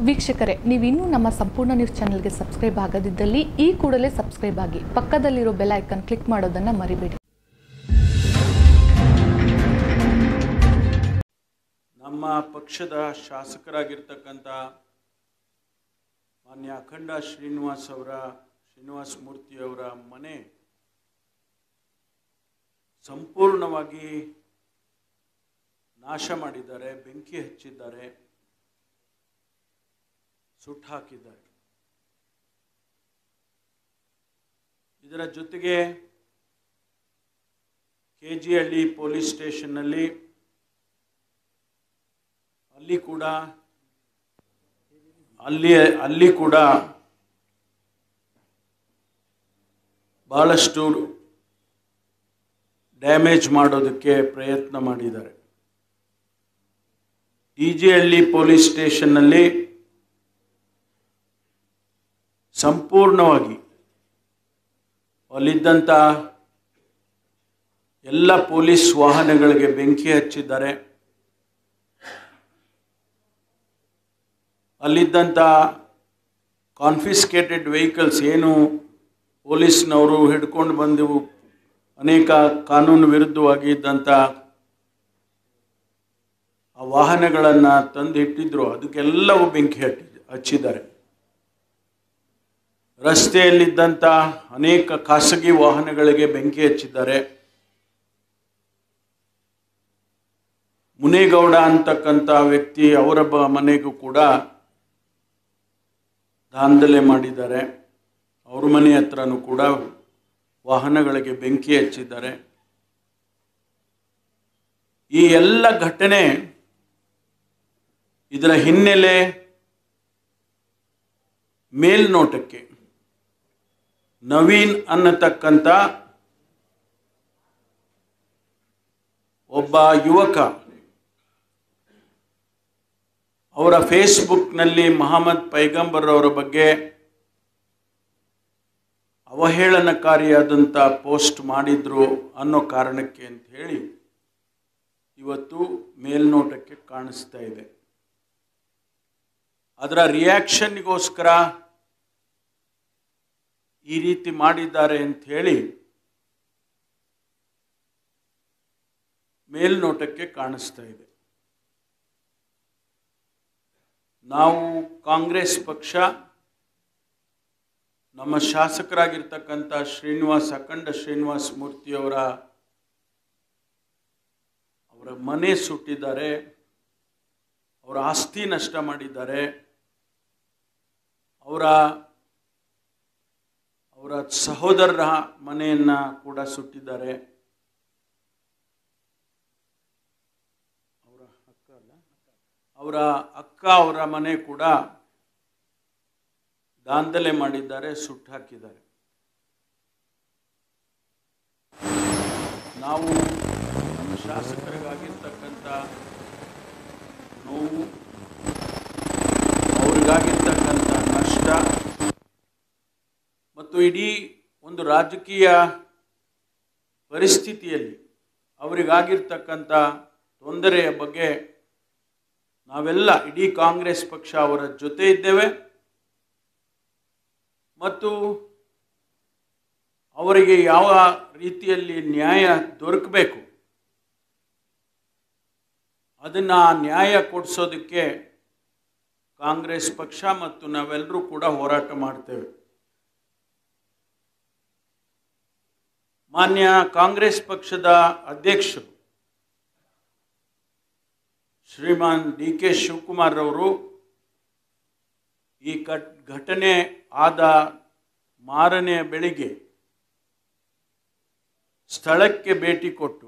ವೀಕ್ಷಕರೇ ನೀವಿನ್ನೂ ನಮ್ಮ ಸಂಪೂರ್ಣ ನ್ಯೂಸ್ ಚಾನೆಲ್ಗೆ ಸಬ್ಸ್ಕ್ರೈಬ್ ಆಗದಿದ್ದಲ್ಲಿ ಈ ಕೂಡಲೇ ಸಬ್ಸ್ಕ್ರೈಬ್ ಆಗಿ ಪಕ್ಕದಲ್ಲಿರೋ ಬೆಲ್ ಐಕನ್ ಕ್ಲಿಕ್ ಮಾಡೋದನ್ನು ಮರಿಬೇಡಿ ನಮ್ಮ ಪಕ್ಷದ ಶಾಸಕರಾಗಿರ್ತಕ್ಕಂಥ ಮಾನ್ಯ ಅಖಂಡ ಶ್ರೀನಿವಾಸ್ ಅವರ ಶ್ರೀನಿವಾಸ ಮೂರ್ತಿಯವರ ಮನೆ ಸಂಪೂರ್ಣವಾಗಿ ನಾಶ ಮಾಡಿದ್ದಾರೆ ಬೆಂಕಿ ಹಚ್ಚಿದ್ದಾರೆ ಸುಟ್ಟು ಹಾಕಿದ್ದಾರೆ ಇದರ ಜೊತೆಗೆ ಕೆ ಜಿ ಹಳ್ಳಿ ಪೊಲೀಸ್ ಸ್ಟೇಷನ್ನಲ್ಲಿ ಅಲ್ಲಿ ಕೂಡ ಅಲ್ಲಿ ಅಲ್ಲಿ ಕೂಡ ಬಹಳಷ್ಟು ಡ್ಯಾಮೇಜ್ ಮಾಡೋದಕ್ಕೆ ಪ್ರಯತ್ನ ಮಾಡಿದ್ದಾರೆ ಡಿ ಜಿ ಹಳ್ಳಿ ಪೊಲೀಸ್ ಸ್ಟೇಷನ್ನಲ್ಲಿ ಸಂಪೂರ್ಣವಾಗಿ ಅಲ್ಲಿದ್ದಂಥ ಎಲ್ಲ ಪೊಲೀಸ್ ವಾಹನಗಳಿಗೆ ಬೆಂಕಿ ಹಚ್ಚಿದ್ದಾರೆ ಅಲ್ಲಿದ್ದಂಥ ಕಾನ್ಫಿಸ್ಕೇಟೆಡ್ ವೆಹಿಕಲ್ಸ್ ಏನು ಪೊಲೀಸ್ನವರು ಹಿಡ್ಕೊಂಡು ಬಂದು ಅನೇಕ ಕಾನೂನು ವಿರುದ್ಧವಾಗಿ ಇದ್ದಂಥ ಆ ವಾಹನಗಳನ್ನು ತಂದು ಇಟ್ಟಿದ್ರು ಅದಕ್ಕೆಲ್ಲವೂ ಬೆಂಕಿ ಹಟ್ಟಿ ಹಚ್ಚಿದ್ದಾರೆ ರಸ್ತೆಯಲ್ಲಿದ್ದಂಥ ಅನೇಕ ಖಾಸಗಿ ವಾಹನಗಳಿಗೆ ಬೆಂಕಿ ಹಚ್ಚಿದ್ದಾರೆ ಮುನೇಗೌಡ ಅಂತಕ್ಕಂಥ ವ್ಯಕ್ತಿ ಅವರ ಬ ಮನೆಗೂ ಕೂಡ ದಾಂಧಲೆ ಮಾಡಿದ್ದಾರೆ ಅವ್ರ ಮನೆ ಹತ್ರನೂ ಕೂಡ ವಾಹನಗಳಿಗೆ ಬೆಂಕಿ ಹಚ್ಚಿದ್ದಾರೆ ಈ ಎಲ್ಲ ಘಟನೆ ಇದರ ಹಿನ್ನೆಲೆ ಮೇಲ್ನೋಟಕ್ಕೆ ನವೀನ್ ಅನ್ನತಕ್ಕಂಥ ಒಬ್ಬ ಯುವಕ ಅವರ ಫೇಸ್ಬುಕ್ನಲ್ಲಿ ಮಹಮ್ಮದ್ ಪೈಗಂಬರ್ ಅವರ ಬಗ್ಗೆ ಅವಹೇಳನಕಾರಿಯಾದಂಥ ಪೋಸ್ಟ್ ಮಾಡಿದ್ರು ಅನ್ನೋ ಕಾರಣಕ್ಕೆ ಅಂತ ಹೇಳಿ ಇವತ್ತು ಮೇಲ್ನೋಟಕ್ಕೆ ಕಾಣಿಸ್ತಾ ಇದೆ ಅದರ ರಿಯಾಕ್ಷನ್ಗೋಸ್ಕರ ಈ ರೀತಿ ಮಾಡಿದ್ದಾರೆ ಅಂತ ಹೇಳಿ ಮೇಲ್ನೋಟಕ್ಕೆ ಕಾಣಿಸ್ತಾ ಇದೆ ನಾವು ಕಾಂಗ್ರೆಸ್ ಪಕ್ಷ ನಮ್ಮ ಶಾಸಕರಾಗಿರ್ತಕ್ಕಂಥ ಶ್ರೀನಿವಾಸ್ ಅಖಂಡ ಶ್ರೀನಿವಾಸ್ ಮೂರ್ತಿಯವರ ಅವರ ಮನೆ ಸುಟ್ಟಿದ್ದಾರೆ ಅವರ ಆಸ್ತಿ ನಷ್ಟ ಮಾಡಿದ್ದಾರೆ ಅವರ ಅವರ ಸಹೋದರರ ಮನೆಯನ್ನು ಕೂಡ ಸುಟ್ಟಿದ್ದಾರೆ ಅವರ ಅಕ್ಕ ಅಲ್ಲ ಅವರ ಅಕ್ಕ ಅವರ ಮನೆ ಕೂಡ ದಾಂಧಲೆ ಮಾಡಿದ್ದಾರೆ ಸುಟ್ಟು ಹಾಕಿದ್ದಾರೆ ನಾವು ನಮ್ಮ ಶಾಸಕರಿಗಾಗಿರ್ತಕ್ಕಂಥ ನೋವು ಅವ್ರಿಗಾಗಿರ್ತಕ್ಕಂಥ ನಷ್ಟ ಮತ್ತು ಇಡೀ ಒಂದು ರಾಜಕೀಯ ಪರಿಸ್ಥಿತಿಯಲ್ಲಿ ಅವರಿಗಾಗಿರ್ತಕ್ಕಂಥ ತೊಂದರೆಯ ಬಗ್ಗೆ ನಾವೆಲ್ಲ ಇಡೀ ಕಾಂಗ್ರೆಸ್ ಪಕ್ಷ ಅವರ ಜೊತೆ ಇದ್ದೇವೆ ಮತ್ತು ಅವರಿಗೆ ಯಾವ ರೀತಿಯಲ್ಲಿ ನ್ಯಾಯ ದೊರಕಬೇಕು ಅದನ್ನು ಆ ನ್ಯಾಯ ಕೊಡಿಸೋದಕ್ಕೆ ಕಾಂಗ್ರೆಸ್ ಪಕ್ಷ ಮತ್ತು ನಾವೆಲ್ಲರೂ ಕೂಡ ಹೋರಾಟ ಮಾಡ್ತೇವೆ ಮಾನ್ಯ ಕಾಂಗ್ರೆಸ್ ಪಕ್ಷದ ಅಧ್ಯಕ್ಷರು ಶ್ರೀಮಾನ್ ಡಿ ಕೆ ಶಿವಕುಮಾರ್ ಅವರು ಈ ಕಟ್ ಘಟನೆ ಆದ ಮಾರನೆಯ ಬೆಳಿಗ್ಗೆ ಸ್ಥಳಕ್ಕೆ ಭೇಟಿ ಕೊಟ್ಟು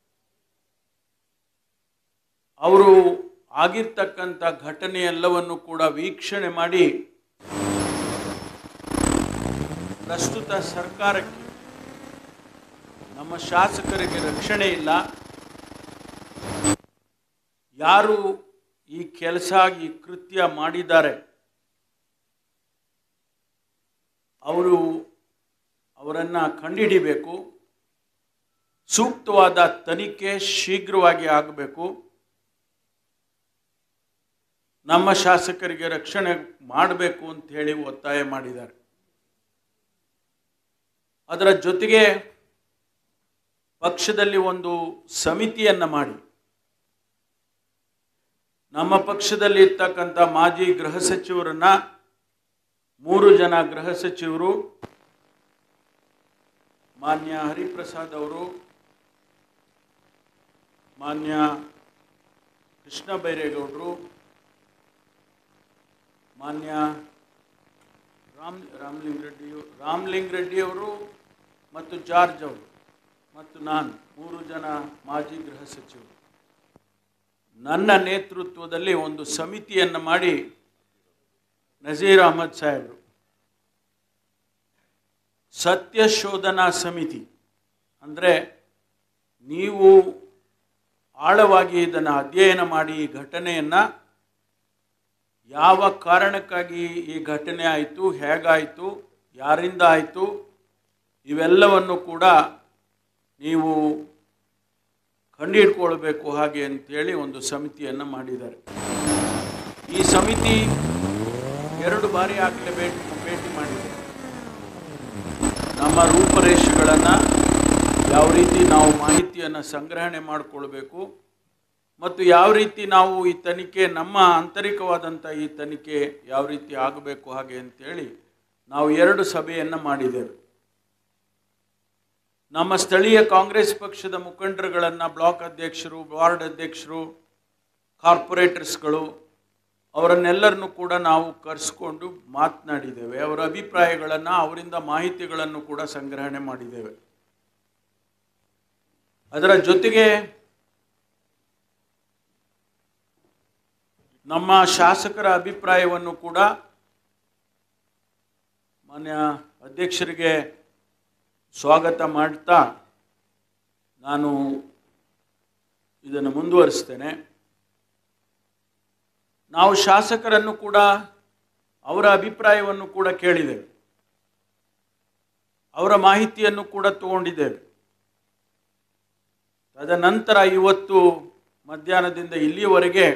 ಅವರು ಆಗಿರ್ತಕ್ಕಂಥ ಘಟನೆಯೆಲ್ಲವನ್ನು ಕೂಡ ವೀಕ್ಷಣೆ ಮಾಡಿ ಪ್ರಸ್ತುತ ಸರ್ಕಾರಕ್ಕೆ ನಮ್ಮ ಶಾಸಕರಿಗೆ ರಕ್ಷಣೆ ಇಲ್ಲ ಯಾರು ಈ ಕೆಲಸ ಈ ಕೃತ್ಯ ಮಾಡಿದ್ದಾರೆ ಅವರು ಅವರನ್ನು ಕಂಡುಹಿಡಿಬೇಕು ಸೂಕ್ತವಾದ ತನಿಖೆ ಶೀಘ್ರವಾಗಿ ಆಗಬೇಕು ನಮ್ಮ ಶಾಸಕರಿಗೆ ರಕ್ಷಣೆ ಮಾಡಬೇಕು ಅಂತ ಹೇಳಿ ಒತ್ತಾಯ ಮಾಡಿದ್ದಾರೆ ಅದರ ಜೊತೆಗೆ ಪಕ್ಷದಲ್ಲಿ ಒಂದು ಸಮಿತಿಯನ್ನು ಮಾಡಿ ನಮ್ಮ ಪಕ್ಷದಲ್ಲಿ ಇರ್ತಕ್ಕಂಥ ಮಾಜಿ ಗೃಹ ಸಚಿವರನ್ನ ಮೂರು ಜನ ಗೃಹ ಸಚಿವರು ಮಾನ್ಯ ಹರಿಪ್ರಸಾದ್ ಅವರು ಮಾನ್ಯ ಕೃಷ್ಣ ಬೈರೇಗೌಡರು ಮಾನ್ಯ ರಾಮ್ ರಾಮಲಿಂಗ ರೆಡ್ಡಿ ರಾಮಲಿಂಗ ರೆಡ್ಡಿ ಅವರು ಮತ್ತು ಜಾರ್ಜ್ ಅವರು ಮತ್ತು ನಾನು ಮೂರು ಜನ ಮಾಜಿ ಗೃಹ ಸಚಿವರು ನನ್ನ ನೇತೃತ್ವದಲ್ಲಿ ಒಂದು ಸಮಿತಿಯನ್ನು ಮಾಡಿ ನಜೀರ್ ಅಹಮದ್ ಸಾಹೇಬರು ಸತ್ಯ ಶೋಧನಾ ಸಮಿತಿ ಅಂದರೆ ನೀವು ಆಳವಾಗಿ ಇದನ್ನು ಅಧ್ಯಯನ ಮಾಡಿ ಈ ಘಟನೆಯನ್ನು ಯಾವ ಕಾರಣಕ್ಕಾಗಿ ಈ ಘಟನೆ ಆಯಿತು ಹೇಗಾಯಿತು ಯಾರಿಂದ ಆಯಿತು ಇವೆಲ್ಲವನ್ನು ಕೂಡ ನೀವು ಕಂಡುಹಿಡ್ಕೊಳ್ಬೇಕು ಹಾಗೆ ಅಂತೇಳಿ ಒಂದು ಸಮಿತಿಯನ್ನು ಮಾಡಿದ್ದಾರೆ ಈ ಸಮಿತಿ ಎರಡು ಬಾರಿ ಆಗಲೇ ಭೇಟಿ ಭೇಟಿ ಮಾಡಿದೆ ನಮ್ಮ ರೂಪರೇಷೆಗಳನ್ನು ಯಾವ ರೀತಿ ನಾವು ಮಾಹಿತಿಯನ್ನು ಸಂಗ್ರಹಣೆ ಮಾಡಿಕೊಳ್ಬೇಕು ಮತ್ತು ಯಾವ ರೀತಿ ನಾವು ಈ ತನಿಖೆ ನಮ್ಮ ಆಂತರಿಕವಾದಂಥ ಈ ತನಿಖೆ ಯಾವ ರೀತಿ ಆಗಬೇಕು ಹಾಗೆ ಅಂತೇಳಿ ನಾವು ಎರಡು ಸಭೆಯನ್ನು ಮಾಡಿದ್ದೇವೆ ನಮ್ಮ ಸ್ಥಳೀಯ ಕಾಂಗ್ರೆಸ್ ಪಕ್ಷದ ಮುಖಂಡರುಗಳನ್ನು ಬ್ಲಾಕ್ ಅಧ್ಯಕ್ಷರು ವಾರ್ಡ್ ಅಧ್ಯಕ್ಷರು ಕಾರ್ಪೊರೇಟರ್ಸ್ಗಳು ಅವರನ್ನೆಲ್ಲರನ್ನು ಕೂಡ ನಾವು ಕರೆಸ್ಕೊಂಡು ಮಾತನಾಡಿದ್ದೇವೆ ಅವರ ಅಭಿಪ್ರಾಯಗಳನ್ನು ಅವರಿಂದ ಮಾಹಿತಿಗಳನ್ನು ಕೂಡ ಸಂಗ್ರಹಣೆ ಮಾಡಿದ್ದೇವೆ ಅದರ ಜೊತೆಗೆ ನಮ್ಮ ಶಾಸಕರ ಅಭಿಪ್ರಾಯವನ್ನು ಕೂಡ ಮಾನ್ಯ ಅಧ್ಯಕ್ಷರಿಗೆ ಸ್ವಾಗತ ಮಾಡ್ತಾ ನಾನು ಇದನ್ನು ಮುಂದುವರಿಸ್ತೇನೆ ನಾವು ಶಾಸಕರನ್ನು ಕೂಡ ಅವರ ಅಭಿಪ್ರಾಯವನ್ನು ಕೂಡ ಕೇಳಿದ್ದೇವೆ ಅವರ ಮಾಹಿತಿಯನ್ನು ಕೂಡ ತಗೊಂಡಿದ್ದೇವೆ ತದನಂತರ ಇವತ್ತು ಮಧ್ಯಾಹ್ನದಿಂದ ಇಲ್ಲಿಯವರೆಗೆ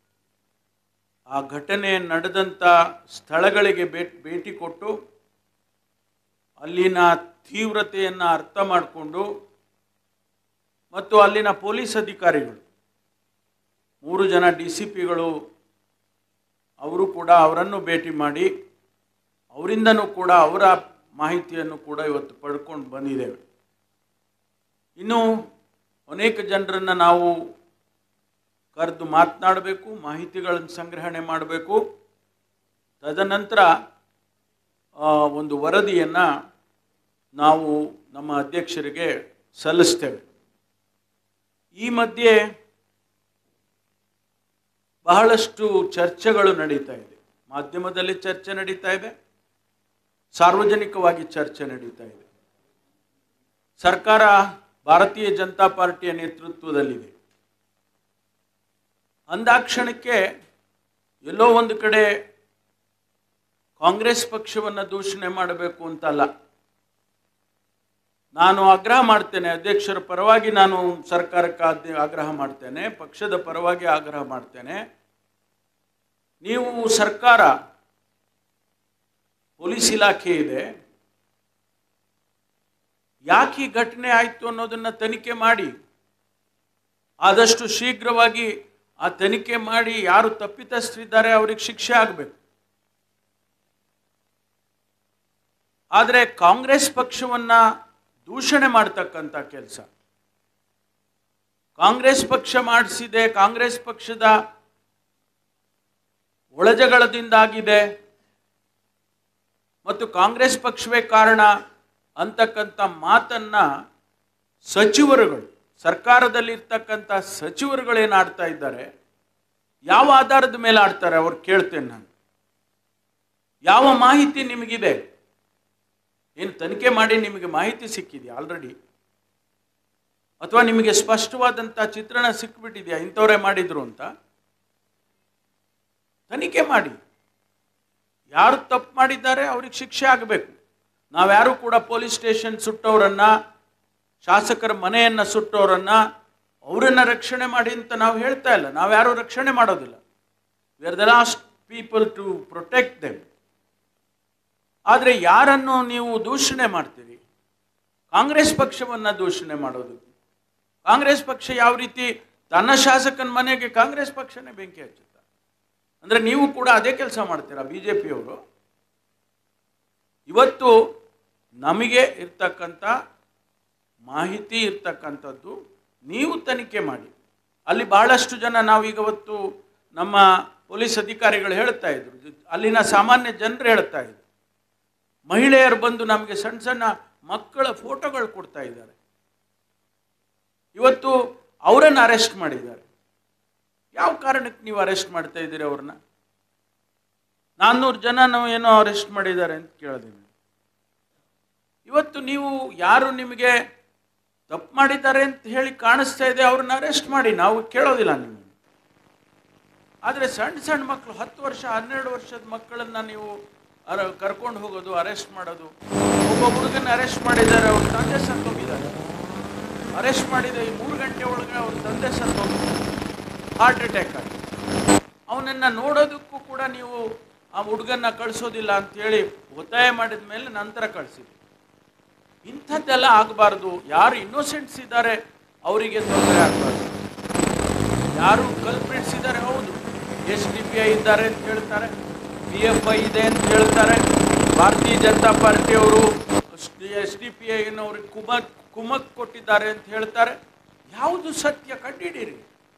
ಆ ಘಟನೆ ನಡೆದಂಥ ಸ್ಥಳಗಳಿಗೆ ಭೇಟಿ ಭೇಟಿ ಕೊಟ್ಟು ಅಲ್ಲಿನ ತೀವ್ರತೆಯನ್ನು ಅರ್ಥ ಮಾಡಿಕೊಂಡು ಮತ್ತು ಅಲ್ಲಿನ ಪೊಲೀಸ್ ಅಧಿಕಾರಿಗಳು ಮೂರು ಜನ ಡಿ ಸಿ ಪಿಗಳು ಅವರು ಕೂಡ ಅವರನ್ನು ಭೇಟಿ ಮಾಡಿ ಅವರಿಂದನೂ ಕೂಡ ಅವರ ಮಾಹಿತಿಯನ್ನು ಕೂಡ ಇವತ್ತು ಪಡ್ಕೊಂಡು ಬಂದಿದ್ದೇವೆ ಇನ್ನು ಅನೇಕ ಜನರನ್ನು ನಾವು ಕರೆದು ಮಾತನಾಡಬೇಕು ಮಾಹಿತಿಗಳನ್ನು ಸಂಗ್ರಹಣೆ ಮಾಡಬೇಕು ತದನಂತರ ಆ, ಒಂದು ವರದಿಯನ್ನು ನಾವು ನಮ್ಮ ಅಧ್ಯಕ್ಷರಿಗೆ ಸಲ್ಲಿಸ್ತೇವೆ ಈ ಮಧ್ಯೆ ಬಹಳಷ್ಟು ಚರ್ಚೆಗಳು ನಡೀತಾ ಇದೆ ಮಾಧ್ಯಮದಲ್ಲಿ ಚರ್ಚೆ ನಡೀತಾ ಇದೆ ಸಾರ್ವಜನಿಕವಾಗಿ ಚರ್ಚೆ ನಡೀತಾ ಇದೆ ಸರ್ಕಾರ ಭಾರತೀಯ ಜನತಾ ಪಾರ್ಟಿಯ ನೇತೃತ್ವದಲ್ಲಿದೆ ಅಂದಾಕ್ಷಣಕ್ಕೆ ಎಲ್ಲೋ ಒಂದು ಕಡೆ ಕಾಂಗ್ರೆಸ್ ಪಕ್ಷವನ್ನು ದೂಷಣೆ ಮಾಡಬೇಕು ಅಂತಲ್ಲ ನಾನು ಆಗ್ರಹ ಮಾಡ್ತೇನೆ ಅಧ್ಯಕ್ಷರ ಪರವಾಗಿ ನಾನು ಸರ್ಕಾರಕ್ಕೆ ಆದ್ಯ- ಆಗ್ರಹ ಮಾಡ್ತೇನೆ ಪಕ್ಷದ ಪರವಾಗಿ ಆಗ್ರಹ ಮಾಡ್ತೇನೆ ನೀವು ಸರ್ಕಾರ ಪೊಲೀಸ್ ಇಲಾಖೆ ಇದೆ ಯಾಕೆ ಈ ಘಟನೆ ಆಯಿತು ಅನ್ನೋದನ್ನ ತನಿಖೆ ಮಾಡಿ ಆದಷ್ಟು ಶೀಘ್ರವಾಗಿ ಆ ತನಿಖೆ ಮಾಡಿ ಯಾರು ತಪ್ಪಿತಸ್ಥರಿದ್ದಾರೆ ಅವ್ರಿಗೆ ಶಿಕ್ಷೆ ಆಗಬೇಕು ಆದರೆ ಕಾಂಗ್ರೆಸ್ ಪಕ್ಷವನ್ನ ದೂಷಣೆ ಮಾಡ್ತಕ್ಕಂಥ ಕೆಲಸ ಕಾಂಗ್ರೆಸ್ ಪಕ್ಷ ಮಾಡಿಸಿದೆ ಕಾಂಗ್ರೆಸ್ ಪಕ್ಷದ ಒಳಜಗಳದಿಂದಾಗಿದೆ ಮತ್ತು ಕಾಂಗ್ರೆಸ್ ಪಕ್ಷವೇ ಕಾರಣ ಅಂತಕ್ಕಂಥ ಮಾತನ್ನ ಸಚಿವರುಗಳು ಸರ್ಕಾರದಲ್ಲಿ ಇರ್ತಕ್ಕಂಥ ಸಚಿವರುಗಳು ಏನು ಆಡ್ತಾ ಇದ್ದಾರೆ ಯಾವ ಆಧಾರದ ಮೇಲೆ ಆಡ್ತಾರೆ ಅವ್ರು ಕೇಳ್ತೇನೆ ನಾನು ಯಾವ ಮಾಹಿತಿ ನಿಮಗಿದೆ ಏನು ತನಿಖೆ ಮಾಡಿ ನಿಮಗೆ ಮಾಹಿತಿ ಸಿಕ್ಕಿದೆಯಾ ಆಲ್ರೆಡಿ ಅಥವಾ ನಿಮಗೆ ಸ್ಪಷ್ಟವಾದಂಥ ಚಿತ್ರಣ ಸಿಕ್ಬಿಟ್ಟಿದೆಯಾ ಇಂಥವರೇ ಮಾಡಿದ್ರು ಅಂತ ತನಿಖೆ ಮಾಡಿ ಯಾರು ತಪ್ಪು ಮಾಡಿದ್ದಾರೆ ಅವ್ರಿಗೆ ಶಿಕ್ಷೆ ಆಗಬೇಕು ನಾವ್ಯಾರು ಕೂಡ ಪೊಲೀಸ್ ಸ್ಟೇಷನ್ ಸುಟ್ಟವರನ್ನ ಶಾಸಕರ ಮನೆಯನ್ನು ಸುಟ್ಟವರನ್ನ ಅವರನ್ನ ರಕ್ಷಣೆ ಮಾಡಿ ಅಂತ ನಾವು ಹೇಳ್ತಾ ಇಲ್ಲ ನಾವ್ಯಾರು ರಕ್ಷಣೆ ಮಾಡೋದಿಲ್ಲ we are the last people to protect them ಆದರೆ ಯಾರನ್ನು ನೀವು ದೂಷಣೆ ಮಾಡ್ತೀರಿ ಕಾಂಗ್ರೆಸ್ ಪಕ್ಷವನ್ನು ದೂಷಣೆ ಮಾಡೋದು ಕಾಂಗ್ರೆಸ್ ಪಕ್ಷ ಯಾವ ರೀತಿ ತನ್ನ ಶಾಸಕನ ಮನೆಗೆ ಕಾಂಗ್ರೆಸ್ ಪಕ್ಷನೇ ಬೆಂಕಿ ಹಚ್ಚುತ್ತ ಅಂದರೆ ನೀವು ಕೂಡ ಅದೇ ಕೆಲಸ ಮಾಡ್ತೀರಾ ಬಿ ಜೆ ಪಿಯವರು ಇವತ್ತು ನಮಗೆ ಇರ್ತಕ್ಕಂಥ ಮಾಹಿತಿ ಇರ್ತಕ್ಕಂಥದ್ದು ನೀವು ತನಿಖೆ ಮಾಡಿ ಅಲ್ಲಿ ಬಹಳಷ್ಟು ಜನ ನಾವೀಗ ಇವತ್ತು ನಮ್ಮ ಪೊಲೀಸ್ ಅಧಿಕಾರಿಗಳು ಹೇಳ್ತಾ ಇದ್ರು ಅಲ್ಲಿನ ಸಾಮಾನ್ಯ ಜನರು ಹೇಳ್ತಾ ಇದ್ರು ಮಹಿಳೆಯರು ಬಂದು ನಮಗೆ ಸಣ್ಣ ಸಣ್ಣ ಮಕ್ಕಳ ಫೋಟೋಗಳು ಕೊಡ್ತಾ ಇದ್ದಾರೆ ಇವತ್ತು ಅವರನ್ನು ಅರೆಸ್ಟ್ ಮಾಡಿದ್ದಾರೆ ಯಾವ ಕಾರಣಕ್ಕೆ ನೀವು ಅರೆಸ್ಟ್ ಮಾಡ್ತಾ ಇದ್ದೀರಿ ಅವ್ರನ್ನ ನಾನ್ನೂರು ಜನ ನಾವು ಏನೋ ಅರೆಸ್ಟ್ ಮಾಡಿದ್ದಾರೆ ಅಂತ ಕೇಳಿದೀವಿ ಇವತ್ತು ನೀವು ಯಾರು ನಿಮಗೆ ತಪ್ಪು ಮಾಡಿದ್ದಾರೆ ಅಂತ ಹೇಳಿ ಕಾಣಿಸ್ತಾ ಇದೆ ಅವ್ರನ್ನ ಅರೆಸ್ಟ್ ಮಾಡಿ ನಾವು ಕೇಳೋದಿಲ್ಲ ನೀವು ಆದರೆ ಸಣ್ಣ ಸಣ್ಣ ಮಕ್ಕಳು ಹತ್ತು ವರ್ಷ ಹನ್ನೆರಡು ವರ್ಷದ ಮಕ್ಕಳನ್ನ ನೀವು ಅರ ಕರ್ಕೊಂಡು ಹೋಗೋದು ಅರೆಸ್ಟ್ ಮಾಡೋದು ಒಬ್ಬ ಹುಡುಗನ ಅರೆಸ್ಟ್ ಮಾಡಿದ್ದಾರೆ ಅವ್ರ ತಂದೆ ಸತ್ತೋಗಿದ್ದಾರೆ ಅರೆಸ್ಟ್ ಮಾಡಿದ ಈ ಮೂರು ಗಂಟೆ ಒಳಗೆ ಅವ್ರ ತಂದೆ ಸತ್ತೋಗಿದ್ದಾರೆ ಹಾರ್ಟ್ ಅಟ್ಯಾಕ್ ಆಗಿ ಅವನನ್ನು ನೋಡೋದಕ್ಕೂ ಕೂಡ ನೀವು ಆ ಹುಡುಗನ್ನ ಕಳಿಸೋದಿಲ್ಲ ಅಂತೇಳಿ ಒತ್ತಾಯ ಮಾಡಿದ ಮೇಲೆ ನಂತರ ಕಳಿಸಿದ್ವಿ ಇಂಥದ್ದೆಲ್ಲ ಆಗಬಾರ್ದು ಯಾರು ಇನ್ನೋಸೆಂಟ್ಸ್ ಇದ್ದಾರೆ ಅವರಿಗೆ ತೊಂದರೆ ಆಗಬಾರ್ದು ಯಾರು ಕಲ್ಪ್ರಿಟ್ಸ್ ಇದ್ದಾರೆ ಹೌದು ಎಸ್ ಡಿ ಪಿ ಐ ಇದ್ದಾರೆ ಅಂತ ಹೇಳ್ತಾರೆ ಪಿ ಎಫ್ ಐ ಇದೆ ಅಂತ ಹೇಳ್ತಾರೆ ಭಾರತೀಯ ಜನತಾ ಪಾರ್ಟಿಯವರು ಎಸ್ ಡಿ ಪಿ ಐನವ್ರಿಗೆ ಕುಮಕ್ ಕುಮಕ್ ಕೊಟ್ಟಿದ್ದಾರೆ ಅಂತ ಹೇಳ್ತಾರೆ ಯಾವುದು ಸತ್ಯ ಕಂಡುಹಿಡೀರಿ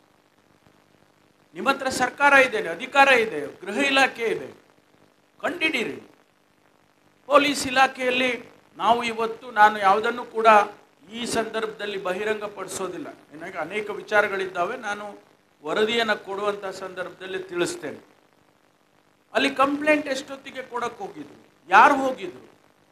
ನಿಮ್ಮ ಹತ್ರ ಸರ್ಕಾರ ಇದೆ ಅಧಿಕಾರ ಇದೆ ಗೃಹ ಇಲಾಖೆ ಇದೆ ಕಂಡಿಡೀರಿ ಪೊಲೀಸ್ ಇಲಾಖೆಯಲ್ಲಿ ನಾವು ಇವತ್ತು ನಾನು ಯಾವುದನ್ನು ಕೂಡ ಈ ಸಂದರ್ಭದಲ್ಲಿ ಬಹಿರಂಗಪಡಿಸೋದಿಲ್ಲ ನನಗೆ ಅನೇಕ ವಿಚಾರಗಳಿದ್ದಾವೆ ನಾನು ವರದಿಯನ್ನು ಕೊಡುವಂಥ ಸಂದರ್ಭದಲ್ಲಿ ತಿಳಿಸ್ತೇನೆ ಅಲ್ಲಿ ಕಂಪ್ಲೇಂಟ್ ಎಷ್ಟೊತ್ತಿಗೆ ಕೊಡಕ್ಕೆ ಹೋಗಿದ್ರು ಯಾರು ಹೋಗಿದ್ರು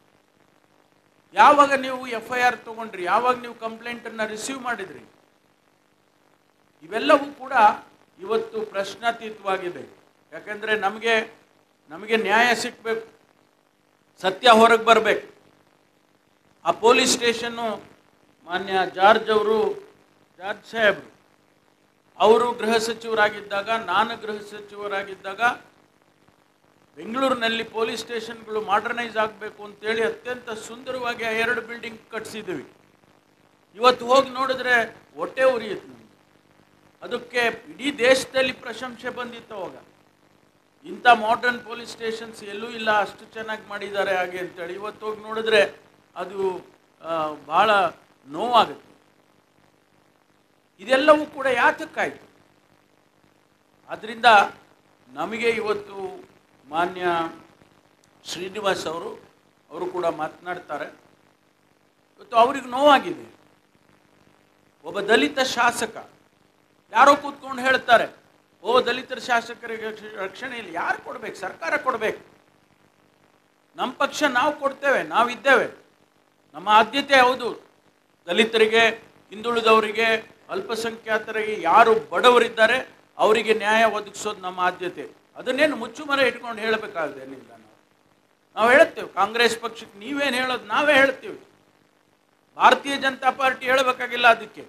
ಯಾವಾಗ ನೀವು ಎಫ್ ಐ ಆರ್ ತಗೊಂಡ್ರಿ ಯಾವಾಗ ನೀವು ಕಂಪ್ಲೇಂಟನ್ನು ರಿಸೀವ್ ಮಾಡಿದ್ರಿ ಇವೆಲ್ಲವೂ ಕೂಡ ಇವತ್ತು ಪ್ರಶ್ನಾತೀತವಾಗಿದೆ ಯಾಕಂದರೆ ನಮಗೆ ನಮಗೆ ನ್ಯಾಯ ಸಿಕ್ಕಬೇಕು ಸತ್ಯ ಹೊರಗೆ ಬರಬೇಕು ಆ ಪೊಲೀಸ್ ಸ್ಟೇಷನ್ನು ಮಾನ್ಯ ಜಾರ್ಜ್ ಅವರು ಜಾರ್ಜ್ ಸಾಹೇಬರು ಅವರು ಗೃಹ ಸಚಿವರಾಗಿದ್ದಾಗ ನಾನು ಗೃಹ ಸಚಿವರಾಗಿದ್ದಾಗ ಬೆಂಗಳೂರಿನಲ್ಲಿ ಪೊಲೀಸ್ ಸ್ಟೇಷನ್ಗಳು ಮಾಡರ್ನೈಸ್ ಆಗಬೇಕು ಅಂತೇಳಿ ಅತ್ಯಂತ ಸುಂದರವಾಗಿ ಆ ಎರಡು ಬಿಲ್ಡಿಂಗ್ ಕಟ್ಸಿದ್ದೀವಿ ಇವತ್ತು ಹೋಗಿ ನೋಡಿದ್ರೆ ಹೊಟ್ಟೆ ಉರಿಯುತ್ತೆ ನಮ್ಗೆ ಅದಕ್ಕೆ ಇಡೀ ದೇಶದಲ್ಲಿ ಪ್ರಶಂಸೆ ಬಂದಿತ್ತು ಅವಾಗ ಇಂಥ ಮಾಡರ್ನ್ ಪೊಲೀಸ್ ಸ್ಟೇಷನ್ಸ್ ಎಲ್ಲೂ ಇಲ್ಲ ಅಷ್ಟು ಚೆನ್ನಾಗಿ ಮಾಡಿದ್ದಾರೆ ಹಾಗೆ ಅಂತೇಳಿ ಇವತ್ತು ಹೋಗಿ ನೋಡಿದ್ರೆ ಅದು ಆ, ಬಹಳ ನೋವಾಗುತ್ತೆ ಇದೆಲ್ಲವೂ ಕೂಡ ಯಾತಕ್ಕಾಯಿತು ಆದ್ದರಿಂದ ನಮಗೆ ಇವತ್ತು ಮಾನ್ಯ ಶ್ರೀನಿವಾಸ್ ಅವರು ಅವರು ಕೂಡ ಮಾತನಾಡ್ತಾರೆ ಇವತ್ತು ಅವ್ರಿಗೆ ನೋವಾಗಿದೆ ಒಬ್ಬ ದಲಿತ ಶಾಸಕ ಯಾರೋ ಕೂತ್ಕೊಂಡು ಹೇಳ್ತಾರೆ ಓ ದಲಿತರ ಶಾಸಕರಿಗೆ ರಕ್ಷ- ರಕ್ಷಣೆ ಇಲ್ಲ ಯಾರು ಕೊಡ್ಬೇಕು ಸರ್ಕಾರ ಕೊಡ್ಬೇಕು ನಮ್ಮ ಪಕ್ಷ ನಾವು ಕೊಡ್ತೇವೆ ನಾವಿದ್ದೇವೆ ನಮ್ಮ ಆದ್ಯತೆ ಹೌದು ದಲಿತರಿಗೆ ಹಿಂದುಳಿದವರಿಗೆ ಅಲ್ಪಸಂಖ್ಯಾತರಿಗೆ ಯಾರು ಬಡವರಿದ್ದಾರೆ ಅವರಿಗೆ ನ್ಯಾಯ ಒದಗಿಸೋದು ನಮ್ಮ ಆದ್ಯತೆ ಅದನ್ನೇನು ಮುಚ್ಚುಮರೆ ಇಟ್ಕೊಂಡು ಹೇಳಬೇಕಾಗದೇನಿಲ್ಲ ನಾವು ನಾವು ಹೇಳ್ತೇವೆ ಕಾಂಗ್ರೆಸ್ ಪಕ್ಷಕ್ಕೆ ನೀವೇನು ಹೇಳೋದು ನಾವೇ ಹೇಳ್ತೀವಿ ಭಾರತೀಯ ಜನತಾ ಪಾರ್ಟಿ ಹೇಳಬೇಕಾಗಿಲ್ಲ ಅದಕ್ಕೆ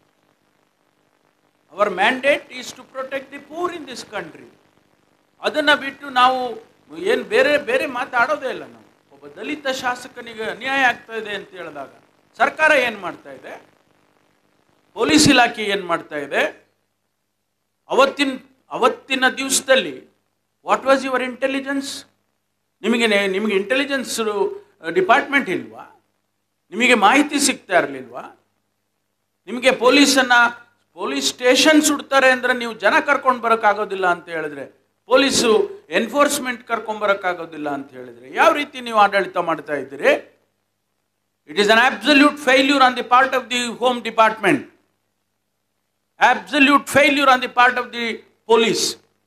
our mandate is to protect the poor in this country ಅದನ್ನು ಬಿಟ್ಟು ನಾವು ಏನು ಬೇರೆ ಬೇರೆ ಮಾತಾಡೋದೇ ಇಲ್ಲ ನಾವು ಒಬ್ಬ ದಲಿತ ಶಾಸಕನಿಗೆ ಅನ್ಯಾಯ ಆಗ್ತಾ ಇದೆ ಅಂತ ಹೇಳಿದಾಗ ಸರ್ಕಾರ ಏನು ಮಾಡ್ತಾ ಇದೆ ಪೊಲೀಸ್ ಇಲಾಖೆ ಏನು ಮಾಡ್ತಾ ಇದೆ ಅವತ್ತಿನ ಅವತ್ತಿನ ದಿವಸದಲ್ಲಿ ವಾಟ್ ವಾಸ್ ಯುವರ್ ಇಂಟೆಲಿಜೆನ್ಸ್ ನಿಮಗೆ ನೆ- ನಿಮಗೆ ಇಂಟೆಲಿಜೆನ್ಸ್ ಡಿಪಾರ್ಟ್ಮೆಂಟ್ ಇಲ್ವಾ ನಿಮಗೆ ಮಾಹಿತಿ ಸಿಗ್ತಾ ಇರಲಿಲ್ವಾ ನಿಮಗೆ ಪೊಲೀಸನ್ನು ಪೊಲೀಸ್ ಸ್ಟೇಷನ್ ಸುಡ್ತಾರೆ ಅಂದರೆ ನೀವು ಜನ ಕರ್ಕೊಂಡು ಬರೋಕ್ಕಾಗೋದಿಲ್ಲ ಅಂತ ಹೇಳಿದ್ರೆ ಪೊಲೀಸು ಎನ್ಫೋರ್ಸ್ಮೆಂಟ್ ಕರ್ಕೊಂಡು ಬರೋಕ್ಕಾಗೋದಿಲ್ಲ ಅಂತ ಹೇಳಿದ್ರೆ ಯಾವ ರೀತಿ ನೀವು ಆಡಳಿತ ಮಾಡ್ತಾ ಇದ್ದೀರಿ it is an absolute failure on the part of the home department absolute failure on the part of the police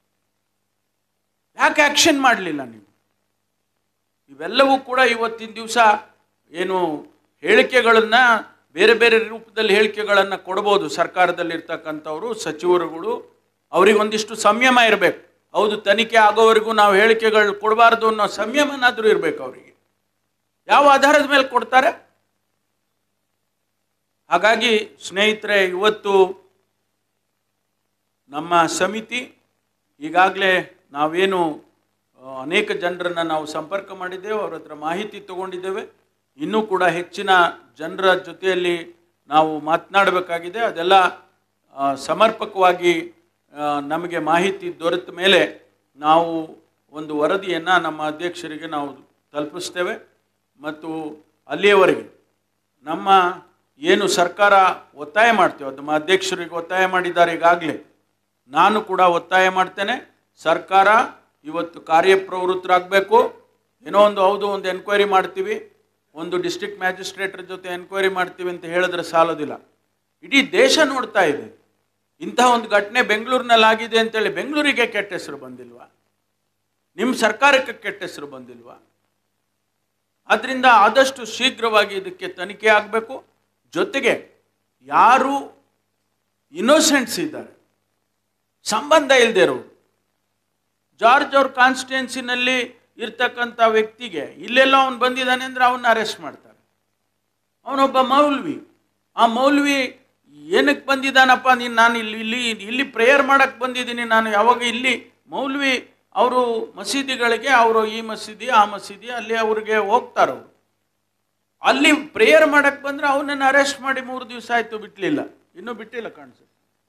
ಯಾಕೆ ಆಕ್ಷನ್ ಮಾಡಲಿಲ್ಲ ನೀವು ಇವೆಲ್ಲವೂ ಕೂಡ ಇವತ್ತಿನ ದಿವಸ ಏನು ಹೇಳಿಕೆಗಳನ್ನು ಬೇರೆ ಬೇರೆ ರೂಪದಲ್ಲಿ ಹೇಳಿಕೆಗಳನ್ನು ಕೊಡ್ಬೋದು ಸರ್ಕಾರದಲ್ಲಿರ್ತಕ್ಕಂಥವ್ರು ಸಚಿವರುಗಳು ಅವರಿಗೊಂದಿಷ್ಟು ಸಂಯಮ ಇರಬೇಕು ಹೌದು ತನಿಖೆ ಆಗೋವರೆಗೂ ನಾವು ಹೇಳಿಕೆಗಳು ಕೊಡಬಾರ್ದು ಅನ್ನೋ ಸಂಯಮನಾದರೂ ಇರಬೇಕು ಅವರಿಗೆ ಯಾವ ಆಧಾರದ ಮೇಲೆ ಕೊಡ್ತಾರೆ ಹಾಗಾಗಿ ಸ್ನೇಹಿತರೆ ಇವತ್ತು ನಮ್ಮ ಸಮಿತಿ ಈಗಾಗಲೇ ನಾವೇನು ಆ, ಅನೇಕ ಜನರನ್ನು ನಾವು ಸಂಪರ್ಕ ಮಾಡಿದ್ದೇವೆ ಅವ್ರ ಹತ್ರ ಮಾಹಿತಿ ತಗೊಂಡಿದ್ದೇವೆ ಇನ್ನೂ ಕೂಡ ಹೆಚ್ಚಿನ ಜನರ ಜೊತೆಯಲ್ಲಿ ನಾವು ಮಾತನಾಡಬೇಕಾಗಿದೆ ಅದೆಲ್ಲ ಆ, ಸಮರ್ಪಕವಾಗಿ ಆ, ನಮಗೆ ಮಾಹಿತಿ ದೊರೆತ ಮೇಲೆ ನಾವು ಒಂದು ವರದಿಯನ್ನು ನಮ್ಮ ಅಧ್ಯಕ್ಷರಿಗೆ ನಾವು ತಲುಪಿಸ್ತೇವೆ ಮತ್ತು ಅಲ್ಲಿಯವರೆಗೆ ನಮ್ಮ ಏನು ಸರ್ಕಾರ ಒತ್ತಾಯ ಮಾಡ್ತೇವೆ ಅದು ನಮ್ಮ ಅಧ್ಯಕ್ಷರಿಗೆ ಒತ್ತಾಯ ಮಾಡಿದ್ದಾರೆ ಈಗಾಗಲೇ ನಾನು ಕೂಡ ಒತ್ತಾಯ ಮಾಡ್ತೇನೆ ಸರ್ಕಾರ ಇವತ್ತು ಕಾರ್ಯಪ್ರವೃತ್ತರಾಗಬೇಕು ಏನೋ ಒಂದು ಹೌದು ಒಂದು ಎನ್ಕ್ವೈರಿ ಮಾಡ್ತೀವಿ ಒಂದು ಡಿಸ್ಟ್ರಿಕ್ಟ್ ಮ್ಯಾಜಿಸ್ಟ್ರೇಟರ್ ಜೊತೆ ಎನ್ಕ್ವೈರಿ ಮಾಡ್ತೀವಿ ಅಂತ ಹೇಳಿದ್ರೆ ಸಾಲೋದಿಲ್ಲ ಇಡೀ ದೇಶ ನೋಡ್ತಾ ಇದೆ ಇಂತಹ ಒಂದು ಘಟನೆ ಬೆಂಗಳೂರಿನಲ್ಲಿ ಆಗಿದೆ ಅಂತೇಳಿ ಬೆಂಗಳೂರಿಗೆ ಕೆಟ್ಟ ಹೆಸರು ಬಂದಿಲ್ವಾ ನಿಮ್ಮ ಸರ್ಕಾರಕ್ಕೆ ಕೆಟ್ಟ ಹೆಸರು ಬಂದಿಲ್ವಾ ಆದ್ದರಿಂದ ಆದಷ್ಟು ಶೀಘ್ರವಾಗಿ ಇದಕ್ಕೆ ತನಿಖೆ ಆಗಬೇಕು ಜೊತೆಗೆ ಯಾರು ಇನ್ನೋಸೆಂಟ್ಸ್ ಇದ್ದಾರೆ ಸಂಬಂಧ ಇಲ್ಲದೆ ಇರೋರು ಜಾರ್ಜ್ ಅವ್ರ ಕಾನ್ಸ್ಟಿಟ್ಯೂನ್ಸಿನಲ್ಲಿ ಇರ್ತಕ್ಕಂಥ ವ್ಯಕ್ತಿಗೆ ಇಲ್ಲೆಲ್ಲ ಅವನು ಬಂದಿದ್ದಾನೆ ಅಂದರೆ ಅವನ್ನ ಅರೆಸ್ಟ್ ಮಾಡ್ತಾರೆ ಅವನೊಬ್ಬ ಮೌಲ್ವಿ ಆ ಮೌಲ್ವಿ ಏನಕ್ಕೆ ಬಂದಿದ್ದಾನಪ್ಪ ನೀನು ನಾನು ಇಲ್ಲಿ ಇಲ್ಲಿ ಇಲ್ಲಿ ಪ್ರೇಯರ್ ಮಾಡಕ್ಕೆ ಬಂದಿದ್ದೀನಿ ನಾನು ಯಾವಾಗ ಇಲ್ಲಿ ಮೌಲ್ವಿ ಅವರು ಮಸೀದಿಗಳಿಗೆ ಅವರು ಈ ಮಸೀದಿ ಆ ಮಸೀದಿ ಅಲ್ಲಿ ಅವ್ರಿಗೆ ಹೋಗ್ತಾರೆ ಅವರು ಅಲ್ಲಿ ಪ್ರೇಯರ್ ಮಾಡಕ್ಕೆ ಬಂದರೆ ಅವನನ್ನು ಅರೆಸ್ಟ್ ಮಾಡಿ ಮೂರು ದಿವಸ ಆಯಿತು ಬಿಟ್ಟಲಿಲ್ಲ ಇನ್ನೂ ಬಿಟ್ಟಿಲ್ಲ ಕಾಣಿಸುತ್ತೆ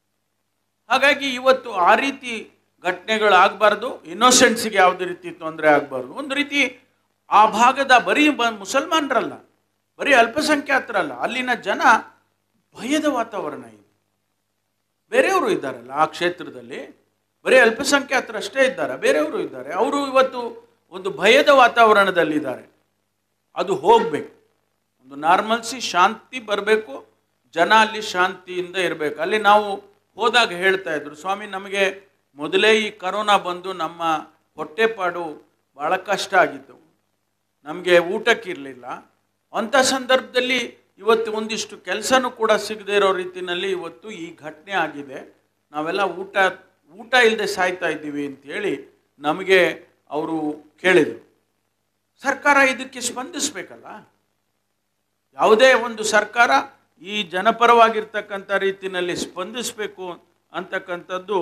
ಹಾಗಾಗಿ ಇವತ್ತು ಆ ರೀತಿ ಘಟನೆಗಳು ಆಗಬಾರ್ದು ಇನ್ನೋಸೆಂಟ್ಸಿಗೆ ಯಾವುದೇ ರೀತಿ ತೊಂದರೆ ಆಗಬಾರ್ದು ಒಂದು ರೀತಿ ಆ ಭಾಗದ ಬರೀ ಬ ಮುಸಲ್ಮಾನರಲ್ಲ ಬರೀ ಅಲ್ಪಸಂಖ್ಯಾತರಲ್ಲ ಅಲ್ಲಿನ ಜನ ಭಯದ ವಾತಾವರಣ ಇದೆ ಬೇರೆಯವರು ಇದ್ದಾರಲ್ಲ ಆ ಕ್ಷೇತ್ರದಲ್ಲಿ ಬರೀ ಅಲ್ಪಸಂಖ್ಯಾತರಷ್ಟೇ ಇದ್ದಾರೆ ಬೇರೆಯವರು ಇದ್ದಾರೆ ಅವರು ಇವತ್ತು ಒಂದು ಭಯದ ವಾತಾವರಣದಲ್ಲಿದ್ದಾರೆ ಅದು ಹೋಗಬೇಕು ಒಂದು ನಾರ್ಮಲ್ಸಿ ಶಾಂತಿ ಬರಬೇಕು ಜನ ಅಲ್ಲಿ ಶಾಂತಿಯಿಂದ ಇರಬೇಕು ಅಲ್ಲಿ ನಾವು ಹೋದಾಗ ಹೇಳ್ತಾ ಇದ್ರು ಸ್ವಾಮಿ ನಮಗೆ ಮೊದಲೇ ಈ ಕರೋನಾ ಬಂದು ನಮ್ಮ ಹೊಟ್ಟೆಪಾಡು ಭಾಳ ಕಷ್ಟ ಆಗಿತ್ತು ನಮಗೆ ಊಟಕ್ಕಿರಲಿಲ್ಲ ಅಂಥ ಸಂದರ್ಭದಲ್ಲಿ ಇವತ್ತು ಒಂದಿಷ್ಟು ಕೆಲಸನೂ ಕೂಡ ಸಿಗದೇ ಇರೋ ರೀತಿಯಲ್ಲಿ ಇವತ್ತು ಈ ಘಟನೆ ಆಗಿದೆ ನಾವೆಲ್ಲ ಊಟ ಊಟ ಇಲ್ಲದೆ ಸಾಯ್ತಾ ಇದ್ದೀವಿ ಅಂತೇಳಿ ನಮಗೆ ಅವರು ಕೇಳಿದರು ಸರ್ಕಾರ ಇದಕ್ಕೆ ಸ್ಪಂದಿಸಬೇಕಲ್ಲ ಯಾವುದೇ ಒಂದು ಸರ್ಕಾರ ಈ ಜನಪರವಾಗಿರ್ತಕ್ಕಂಥ ರೀತಿಯಲ್ಲಿ ಸ್ಪಂದಿಸಬೇಕು ಅಂತಕ್ಕಂಥದ್ದು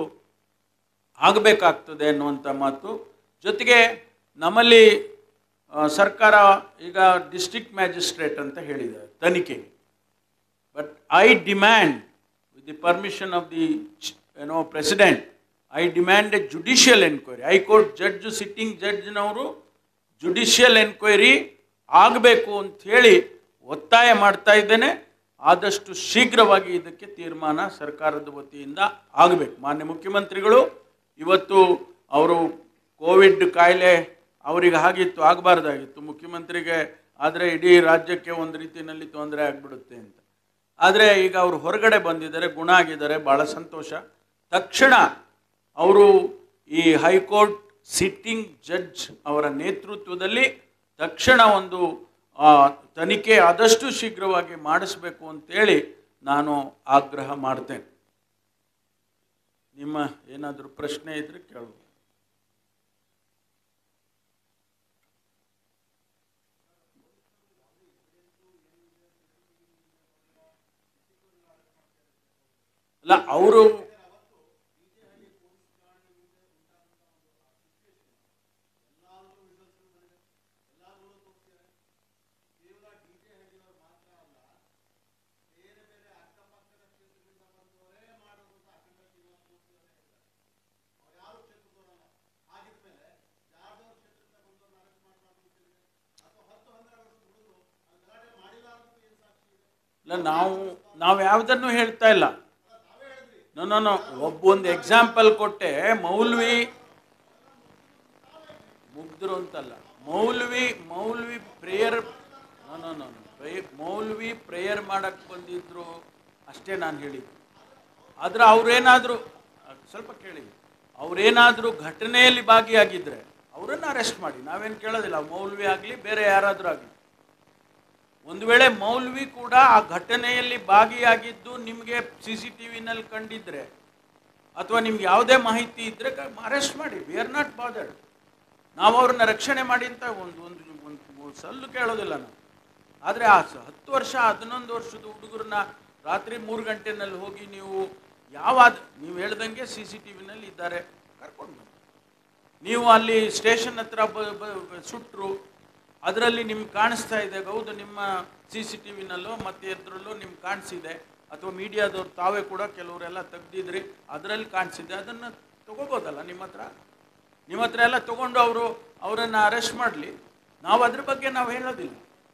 ಆಗಬೇಕಾಗ್ತದೆ ಅನ್ನುವಂಥ ಮಾತು ಜೊತೆಗೆ ನಮ್ಮಲ್ಲಿ ಆ, ಸರ್ಕಾರ ಈಗ ಡಿಸ್ಟ್ರಿಕ್ಟ್ ಮ್ಯಾಜಿಸ್ಟ್ರೇಟ್ ಅಂತ ಹೇಳಿದ್ದಾರೆ ತನಿಖೆಗೆ but I demand with the permission of the ಏನೋ president I demand a judicial enquiry high court judge sitting ಜಡ್ಜ್ನವರು ಜುಡಿಷಿಯಲ್ ಎನ್ಕ್ವೈರಿ ಆಗಬೇಕು ಅಂತ ಹೇಳಿ ಒತ್ತಾಯ ಮಾಡ್ತಾ ಇದ್ದೇನೆ ಆದಷ್ಟು ಶೀಘ್ರವಾಗಿ ಇದಕ್ಕೆ ತೀರ್ಮಾನ ಸರ್ಕಾರದ ವತಿಯಿಂದ ಆಗಬೇಕು ಮಾನ್ಯ ಮುಖ್ಯಮಂತ್ರಿಗಳು ಇವತ್ತು ಅವರು ಕೋವಿಡ್ ಕಾಯಿಲೆ ಅವರಿಗೆ ಆಗಿತ್ತು ಆಗಬಾರ್ದಾಗಿತ್ತು ಮುಖ್ಯಮಂತ್ರಿಗೆ ಆದರೆ ಇಡೀ ರಾಜ್ಯಕ್ಕೆ ಒಂದು ರೀತಿಯಲ್ಲಿ ತೊಂದರೆ ಆಗಿಬಿಡುತ್ತೆ ಅಂತ ಆದರೆ ಈಗ ಅವರು ಹೊರಗಡೆ ಬಂದಿದ್ದಾರೆ ಗುಣ ಆಗಿದ್ದಾರೆ ಭಾಳ ಸಂತೋಷ ತಕ್ಷಣ ಅವರು ಈ ಹೈಕೋರ್ಟ್ ಸಿಟ್ಟಿಂಗ್ ಜಡ್ಜ್ ಅವರ ನೇತೃತ್ವದಲ್ಲಿ ತಕ್ಷಣ ಒಂದು ಆ, ತನಿಖೆ ಆದಷ್ಟು ಶೀಘ್ರವಾಗಿ ಮಾಡಿಸ್ಬೇಕು ಅಂತೇಳಿ ನಾನು ಆಗ್ರಹ ಮಾಡ್ತೇನೆ ನಿಮ್ಮ ಏನಾದರೂ ಪ್ರಶ್ನೆ ಇದ್ರೆ ಕೇಳ್ಬೋದು ಅಲ್ಲ ಅವರು ಇಲ್ಲ ನಾವು ನಾವು ಯಾವುದನ್ನು ಹೇಳ್ತಾ ಇಲ್ಲ ನೋ ನೋ ನೋ ಒಬ್ಬೊಂದು ಎಕ್ಸಾಂಪಲ್ ಕೊಟ್ಟೆ ಮೌಲ್ವಿ ಮುಗ್ಧರು ಅಂತಲ್ಲ ಮೌಲ್ವಿ ಮೌಲ್ವಿ prayer no no no pray ಮೌಲ್ವಿ ಪ್ರೇಯರ್ ಮಾಡಕ್ಕೆ ಬಂದಿದ್ರು ಅಷ್ಟೇ ನಾನು ಹೇಳಿದ್ದು ಆದ್ರೆ ಅವ್ರೇನಾದರೂ ಸ್ವಲ್ಪ ಕೇಳಿ ಅವ್ರೇನಾದರೂ ಘಟನೆಯಲ್ಲಿ ಭಾಗಿಯಾಗಿದ್ದರೆ ಅವರನ್ನು ಅರೆಸ್ಟ್ ಮಾಡಿ ನಾವೇನು ಕೇಳೋದಿಲ್ಲ ಮೌಲ್ವಿ ಆಗಲಿ ಬೇರೆ ಯಾರಾದರೂ ಆಗಲಿ ಒಂದು ವೇಳೆ ಮೌಲ್ವಿ ಕೂಡ ಆ ಘಟನೆಯಲ್ಲಿ ಭಾಗಿಯಾಗಿದ್ದು ನಿಮಗೆ ಸಿ ಸಿ ಟಿ ವಿನಲ್ಲಿ ಕಂಡಿದ್ರೆ ಅಥವಾ ನಿಮ್ಗೆ ಯಾವುದೇ ಮಾಹಿತಿ ಇದ್ದರೆ ಅರೆಸ್ಟ್ ಮಾಡಿ ವಿ ಆರ್ ನಾಟ್ ಬಾದರ್ಡ್ ನಾವು ಅವ್ರನ್ನ ರಕ್ಷಣೆ ಮಾಡಿ ಅಂತ ಒಂದು ಒಂದು ಒಂದು ಸಲ್ಲು ಕೇಳೋದಿಲ್ಲ ನಾವು ಆದರೆ ಆ ಸ- ಹತ್ತು ವರ್ಷ ಹನ್ನೊಂದು ವರ್ಷದ ಹುಡುಗರನ್ನ ರಾತ್ರಿ ಮೂರು ಗಂಟೆನಲ್ಲಿ ಹೋಗಿ ನೀವು ಯಾವ ನೀವು ಹೇಳ್ದಂಗೆ ಸಿ ಸಿ ಟಿ ವಿನಲ್ಲಿ ಇದ್ದಾರೆ ಕರ್ಕೊಂಡು ಬನ್ನಿ ನೀವು ಅಲ್ಲಿ ಸ್ಟೇಷನ್ ಹತ್ರ ಬ- ಬ- ಸುಟ್ರು ಅದರಲ್ಲಿ ನಿಮ್ಗೆ ಕಾಣಿಸ್ತಾ ಇದೆ ಹೌದು ನಿಮ್ಮ ಸಿ ಸಿ ಟಿ ವಿನಲ್ಲೋ ಮತ್ತೆ ಎದ್ರಲ್ಲೋ ನಿಮ್ಗೆ ಕಾಣಿಸಿದೆ ಅಥವಾ ಮೀಡಿಯಾದವ್ರು ತಾವೇ ಕೂಡ ಕೆಲವರೆಲ್ಲ ತೆಗ್ದಿದ್ರಿ ಅದರಲ್ಲಿ ಕಾಣಿಸಿದೆ ಅದನ್ನು ತಗೋಬೋದಲ್ಲ ನಿಮ್ಮ ಹತ್ರ ನಿಮ್ಮ ಹತ್ರ ಎಲ್ಲ ತಗೊಂಡು ಅವರು ಅವರನ್ನು ಅರೆಸ್ಟ್ ಮಾಡಲಿ ನಾವು ಅದ್ರ ಬಗ್ಗೆ ನಾವು ಹೇಳೋದಿಲ್ಲ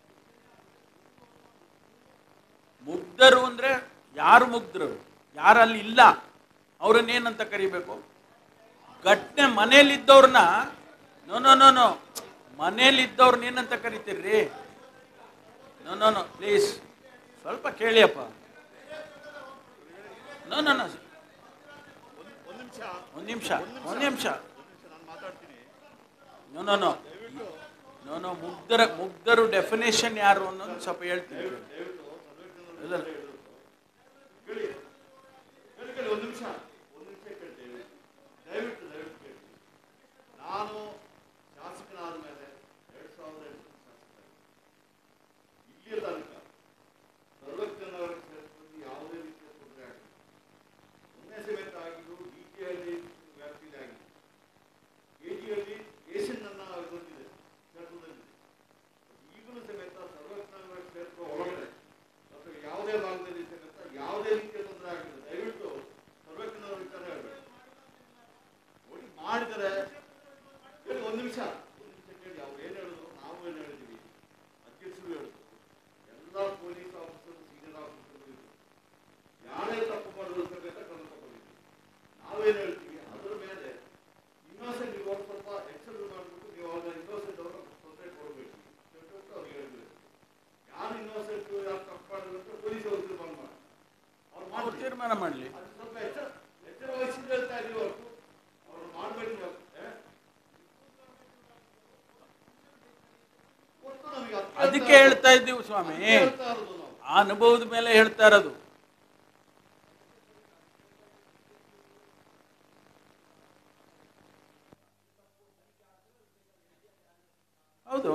ಮುಗ್ಧರು ಅಂದರೆ ಯಾರು ಮುಗ್ಧರು ಯಾರಲ್ಲಿ ಇಲ್ಲ ಅವ್ರನ್ನೇನಂತ ಕರಿಬೇಕು ಘಟನೆ ಮನೇಲಿದ್ದವ್ರನ್ನ ನೋ ನೋ ನೋ ನೋ ಮನೇಲಿದ್ದವ್ರನ್ನ ಏನಂತ ಕರಿತೀರ್ರಿ ನೋ ನೋ ನೋ ಪ್ಲೀಸ್ ಸ್ವಲ್ಪ ಕೇಳಿಯಪ್ಪ ನೋ ನೋ ನೋ ಒಂದು ನಿಮಿಷ ಒಂದು ನಿಮಿಷ no no no no no ಮುಗ್ಧರ ಮುಗ್ಧರು ಡೆಫಿನೇಷನ್ ಯಾರು ಅನ್ನೋದು ಸ್ವಲ್ಪ ಹೇಳ್ತೀನಿ ಇಲ್ಲ ಒಂದು ನಿಮಿಷ ಒಂದು ನಿಮಿಷ ಕೇಳ್ತೇವೆ ದಯವಿಟ್ಟು ದಯವಿಟ್ಟು ಕೇಳಿ ನಾನು ಶಾಸಕನಾದ ಮೇಲೆ ಎರಡ್ ಸಾವಿರದ ಎಂಟು ಶಾಸಕ ಇಲ್ಲಿಯ ತನಕ ಸರ್ವಜ್ಞನವರ ಕ್ಷೇತ್ರದಲ್ಲಿ ಯಾವುದೇ ರೀತಿಯ ತೊಂದರೆ ಆಗಿಲ್ಲ ಮೊನ್ನೆ ಸಮೇತ ಆಗಿದ್ದು ಡಿ ಟಿ ಹಳ್ಳಿ ವ್ಯಾಪ್ತಿಯಲ್ಲಿ ಆಗಿದೆ ಕೆ ಜಿ ಹಳ್ಳಿ ಏಷ್ಯನ್ ಅನ್ನ ಬಂದಿದೆ ಕ್ಷೇತ್ರದಲ್ಲಿ ಈಗಲೂ ಸಮೇತ ಸರ್ವಜ್ಞನವರ ಕ್ಷೇತ್ರ ಒಳಗಡೆ ಅಥವಾ ಯಾವುದೇ ಭಾಗದಲ್ಲಿ ಸಮೇತ ಯಾವುದೇ ರೀತಿಯ ತೊಂದರೆ ಆಗಿಲ್ಲ ದಯವಿಟ್ಟು ಸರ್ವಜ್ಞನವರ ವಿಚಾರ ಹೇಳಬೇಡಿ ನೋಡಿ ಮಾಡಿದರೆ ಕೇಳಿ ಒಂದು ನಿಮಿಷ ಒಂದು ನಿಮಿಷ ಕೇಳಿ ಅವ್ರು ಏನು ಹೇಳಿದ್ರು ನಾವು ಏನು ಹೇಳಿದ್ದೀವಿ ಅಧ್ಯಕ್ಷರು ಹೇಳಿದ್ರು ಎಲ್ಲ ಪೊಲೀಸ್ ಆಫೀಸರ್ ಸೀನಿಯರ್ ಆಫೀಸರ್ ಇದ್ರು ಯಾರೇ ತಪ್ಪು ಮಾಡಿದ್ರು ಸಮೇತ ಕ್ರಮ ತಗೊಂಡಿದ್ದೀವಿ ನಾವೇನು ಹೇಳ್ತೀವಿ ಅದರ ಮೇಲೆ ಇನ್ನೋಸೆಂಟ್ ಇವಾಗ ಸ್ವಲ್ಪ ಎಚ್ಚರ ಮಾಡಿಬಿಟ್ಟು ನೀವು ಅವಾಗ ಇನ್ನೋಸೆಂಟ್ ಅವರ ತೊಂದರೆ ಕೊಡಬೇಕು ಅಂತ ಅವ್ರಿಗೆ ಹೇಳ್ಬೇಕು ಯಾರು ಇನ್ನೋಸೆಂಟ್ ಯಾರು ತಪ್ಪು ಮಾಡಿದ್ರು ಅಂತ ಪೊಲೀಸ್ ಅವರು ತೀರ್ಮಾನ ಮಾಡಿ ಅವ್ರು ಅವ್ರು ಮಾಡ್ತೀವಿ ತೀರ್ಮಾನ ಮಾಡಲಿ ಅದು ಸ್ವಲ್ಪ ಎಚ್ಚರ ಎಚ್ಚರ ವಹಿಸಿದ ಹೇಳ್ತಾ ಇದೀವಿ ಹೊರತು ಅವ್ರು ಮಾಡಬೇಕು ಗೊತ್ತು ನಮಗೆ ಅರ್ಥ ಅದಕ್ಕೆ ಹೇಳ್ತಾ ಇದ್ದೀವಿ ಸ್ವಾಮಿ ಹೇಳ್ತಾ ಇರೋದು ನಾವು ಆ ಅನುಭವದ ಮೇಲೆ ಹೇಳ್ತಾ ಇರೋದು ಹೌದು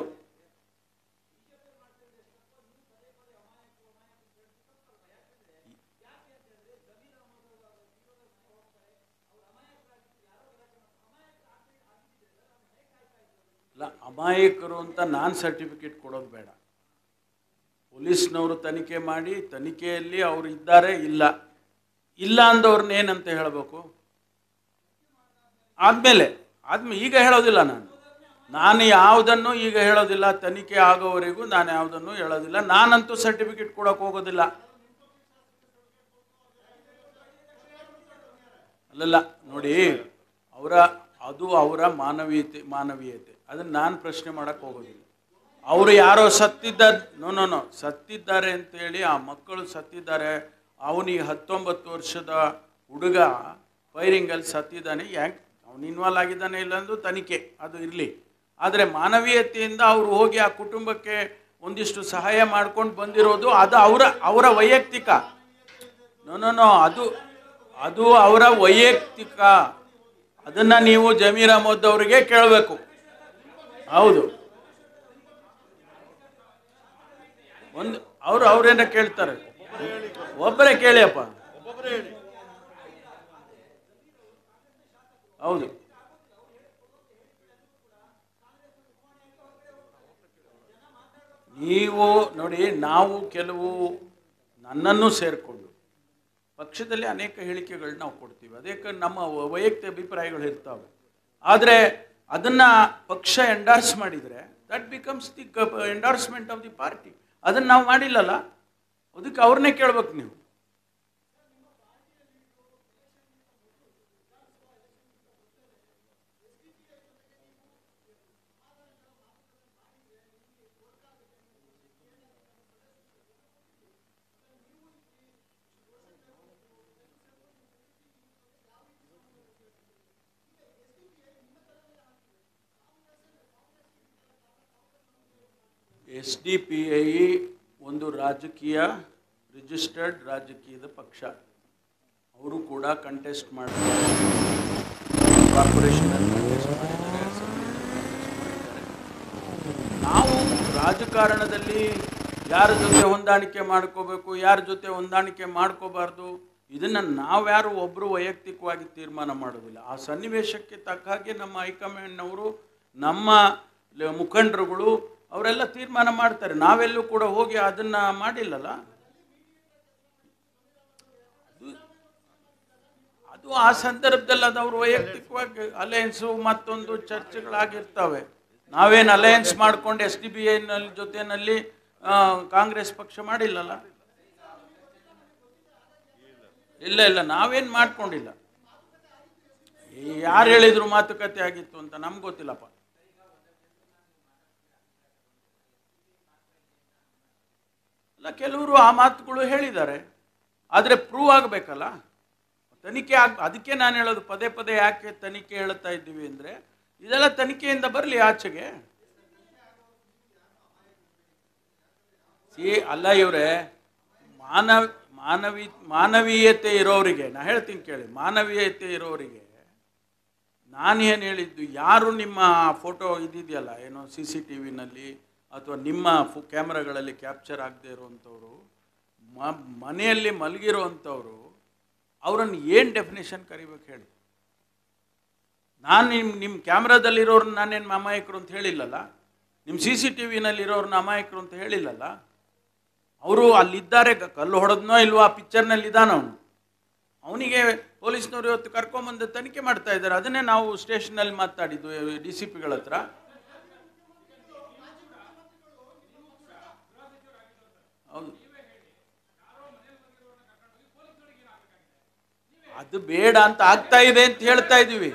ಇಲ್ಲ ಅಮಾಯಕರು ಅಂತ ನಾನು ಸರ್ಟಿಫಿಕೇಟ್ ಕೊಡೋದು ಬೇಡ ಪೊಲೀಸ್ನವರು ತನಿಖೆ ಮಾಡಿ ತನಿಖೆಯಲ್ಲಿ ಅವರು ಇದ್ದಾರೆ ಇಲ್ಲ ಇಲ್ಲ ಅಂದವ್ರನ್ನ ಏನಂತ ಹೇಳಬೇಕು ಆದಮೇಲೆ ಆದ್ಮೇಲೆ ಈಗ ಹೇಳೋದಿಲ್ಲ ನಾನು ನಾನು ಯಾವುದನ್ನು ಈಗ ಹೇಳೋದಿಲ್ಲ ತನಿಖೆ ಆಗೋವರೆಗೂ ನಾನು ಯಾವುದನ್ನು ಹೇಳೋದಿಲ್ಲ ನಾನಂತೂ ಸರ್ಟಿಫಿಕೇಟ್ ಕೊಡೋಕೆ ಹೋಗೋದಿಲ್ಲ ಅಲ್ಲಲ್ಲ ನೋಡಿ ಅವರ ಅದು ಅವರ ಮಾನವೀಯತೆ ಮಾನವೀಯತೆ ಅದನ್ನು ನಾನು ಪ್ರಶ್ನೆ ಮಾಡೋಕ್ಕೆ ಹೋಗೋದಿಲ್ಲ ಅವರು ಯಾರೋ ಸತ್ತಿದ್ದ ನೋ ನೋ ನೋ ಸತ್ತಿದ್ದಾರೆ ಅಂತೇಳಿ ಆ ಮಕ್ಕಳು ಸತ್ತಿದ್ದಾರೆ ಅವನಿಗೆ ಹತ್ತೊಂಬತ್ತು ವರ್ಷದ ಹುಡುಗ ಫೈರಿಂಗಲ್ಲಿ ಸತ್ತಿದ್ದಾನೆ ಯಾಕೆ ಅವನು ಇನ್ವಾಲ್ವ್ ಆಗಿದ್ದಾನೆ ಇಲ್ಲ ಅಂದು ತನಿಖೆ ಅದು ಇರಲಿ ಆದರೆ ಮಾನವೀಯತೆಯಿಂದ ಅವರು ಹೋಗಿ ಆ ಕುಟುಂಬಕ್ಕೆ ಒಂದಿಷ್ಟು ಸಹಾಯ ಮಾಡ್ಕೊಂಡು ಬಂದಿರೋದು ಅದು ಅವರ ಅವರ ವೈಯಕ್ತಿಕ ನೋ ನೋ ನೋ ಅದು ಅದು ಅವರ ವೈಯಕ್ತಿಕ ಅದನ್ನ ನೀವು ಜಮೀರ್ ಅಹಮದ್ ಅವರಿಗೆ ಕೇಳಬೇಕು ಹೌದು ಒಂದು ಅವರು ಅವ್ರೇನ ಕೇಳ್ತಾರೆ ಒಬ್ಬರೇ ಕೇಳಿಯಪ್ಪ ಒಬ್ಬೊಬ್ಬರೇ ಹೇಳಿ ಹೌದು ನೀವು ನೋಡಿ ನಾವು ಕೆಲವು ನನ್ನನ್ನು ಸೇರಿಕೊಂಡು ಪಕ್ಷದಲ್ಲಿ ಅನೇಕ ಹೇಳಿಕೆಗಳು ನಾವು ಕೊಡ್ತೀವಿ ಅದಕ್ಕೆ ನಮ್ಮ ವ- ವೈಯಕ್ತಿಕ ಅಭಿಪ್ರಾಯಗಳು ಇರ್ತಾವೆ ಆದರೆ ಅದನ್ನು ಪಕ್ಷ ಎಂಡಾರ್ಸ್ ಮಾಡಿದರೆ that becomes the endorsement of the party ಅದನ್ನು ನಾವು ಮಾಡಿಲ್ಲಲ್ಲ ಅದಕ್ಕೆ ಅವ್ರನ್ನೇ ಕೇಳ್ಬೇಕು ನೀವು ಎಸ್ ಡಿ ಪಿ ಐ ಒಂದು ರಾಜಕೀಯ ರಿಜಿಸ್ಟರ್ಡ್ ರಾಜಕೀಯದ ಪಕ್ಷ ಅವರು ಕೂಡ ಕಂಟೆಸ್ಟ್ ಮಾಡ್ತಾರೆ ಕಾರ್ಪೊರೇಷನಲ್ಲಿ ಕಂಟೆಸ್ಟ್ ಮಾಡಿದ್ದಾರೆ ಅಸೆಂಬ್ಲಿನಲ್ಲಿ contest ಮಾಡಿದ್ದಾರೆ. ನಾವು ರಾಜಕಾರಣದಲ್ಲಿ ಯಾರ ಜೊತೆ ಹೊಂದಾಣಿಕೆ ಮಾಡ್ಕೋಬೇಕು ಯಾರ ಜೊತೆ ಹೊಂದಾಣಿಕೆ ಮಾಡ್ಕೋಬಾರ್ದು ಇದನ್ನು ನಾವ್ಯಾರು ಒಬ್ಬರು ವೈಯಕ್ತಿಕವಾಗಿ ತೀರ್ಮಾನ ಮಾಡೋದಿಲ್ಲ ಆ ಸನ್ನಿವೇಶಕ್ಕೆ ತಕ್ಕ ಹಾಗೆ ನಮ್ಮ ಹೈಕಮಾಂಡ್ನವರು ನಮ್ಮ ಲ- ಮುಖಂಡರುಗಳು ಅವರೆಲ್ಲ ತೀರ್ಮಾನ ಮಾಡ್ತಾರೆ ನಾವೆಲ್ಲೂ ಕೂಡ ಹೋಗಿ ಅದನ್ನು ಮಾಡಿಲ್ಲಲ್ಲ ಅದು- ಅದು ಆ ಸಂದರ್ಭದಲ್ಲಿ ಅದು ಅವರು ವೈಯಕ್ತಿಕವಾಗಿ ಅಲಯನ್ಸು ಮತ್ತೊಂದು ಚರ್ಚೆಗಳಾಗಿರ್ತವೆ ನಾವೇನು ಅಲಯನ್ಸ್ ಮಾಡ್ಕೊಂಡು ಎಸ್ ಡಿ ಬಿ ಐನಲ್ಲಿ ಜೊತೆಯಲ್ಲಿ ಆ, ಕಾಂಗ್ರೆಸ್ ಪಕ್ಷ ಮಾಡಿಲ್ಲಲ್ಲ ಇಲ್ಲ ಇಲ್ಲ ನಾವೇನು ಮಾಡ್ಕೊಂಡಿಲ್ಲ ಯಾರು ಹೇಳಿದ್ರು ಮಾತುಕತೆ ಆಗಿತ್ತು ಅಂತ ನಮ್ಗೆ ಗೊತ್ತಿಲ್ಲಪ್ಪ ಅಲ್ಲ ಕೆಲವರು ಆ ಮಾತುಗಳು ಹೇಳಿದ್ದಾರೆ ಆದರೆ ಪ್ರೂವ್ ಆಗಬೇಕಲ್ಲ ತನಿಖೆ ಆಗ ಅದಕ್ಕೆ ನಾನು ಹೇಳೋದು ಪದೇ ಪದೇ ಯಾಕೆ ತನಿಖೆ ಹೇಳ್ತಾ ಇದ್ದೀವಿ ಅಂದರೆ ಇದೆಲ್ಲ ತನಿಖೆಯಿಂದ ಬರಲಿ ಆಚೆಗೆ ಸಿ ಅಲ್ಲ ಇವರೇ ಮಾನವ ಮಾನವಿ ಮಾನವೀಯತೆ ಇರೋರಿಗೆ ನಾ ಹೇಳ್ತೀನಿ ಕೇಳಿ ಮಾನವೀಯತೆ ಇರೋರಿಗೆ ನಾನು ಏನು ಹೇಳಿದ್ದು ಯಾರು ನಿಮ್ಮ ಫೋಟೋ ಇದಿದೆಯಲ್ಲ ಏನೋ ಸಿ ಸಿ ಟಿ ವಿನಲ್ಲಿ ಅಥವಾ ನಿಮ್ಮ ಫು ಕ್ಯಾಮ್ರಾಗಳಲ್ಲಿ ಕ್ಯಾಪ್ಚರ್ ಆಗದೆ ಇರುವಂಥವ್ರು ಮ ಮನೆಯಲ್ಲಿ ಮಲಗಿರುವಂಥವ್ರು ಅವರನ್ನು ಏನು ಡೆಫಿನೇಷನ್ ಕರಿಬೇಕು ಹೇಳಿ ನಾನು ನಿಮ್ಮ ನಿಮ್ಮ ಕ್ಯಾಮ್ರಾದಲ್ಲಿರೋರನ್ನ ನಾನೇನು ಅಮಾಯಕರು ಅಂತ ಹೇಳಿಲ್ಲಲ್ಲ ನಿಮ್ಮ ಸಿ ಸಿ ಟಿ ವಿನಲ್ಲಿರೋರನ್ನ ಅಮಾಯಕರು ಅಂತ ಹೇಳಿಲ್ಲಲ್ಲ ಅವರು ಅಲ್ಲಿದ್ದಾರೆ ಗ- ಕಲ್ಲು ಹೊಡೆದ್ನೋ ಇಲ್ವೋ ಆ ಪಿಕ್ಚರ್ನಲ್ಲಿ ಇದ್ದಾನ ಅವನು ಅವನಿಗೆ ಪೊಲೀಸ್ನವ್ರು ಇವತ್ತು ಕರ್ಕೊಂಬಂದು ತನಿಖೆ ಮಾಡ್ತಾ ಇದ್ದಾರೆ ಅದನ್ನೇ ನಾವು ಸ್ಟೇಷನಲ್ಲಿ ಮಾತಾಡಿದ್ದು ಡಿ ಸಿ ಪಿಗಳ ಹತ್ರ ಹೌದು ಅದು ಬೇಡ ಅಂತ ಆಗ್ತಾ ಇದೆ ಅಂತ ಹೇಳ್ತಾ ಇದ್ದೀವಿ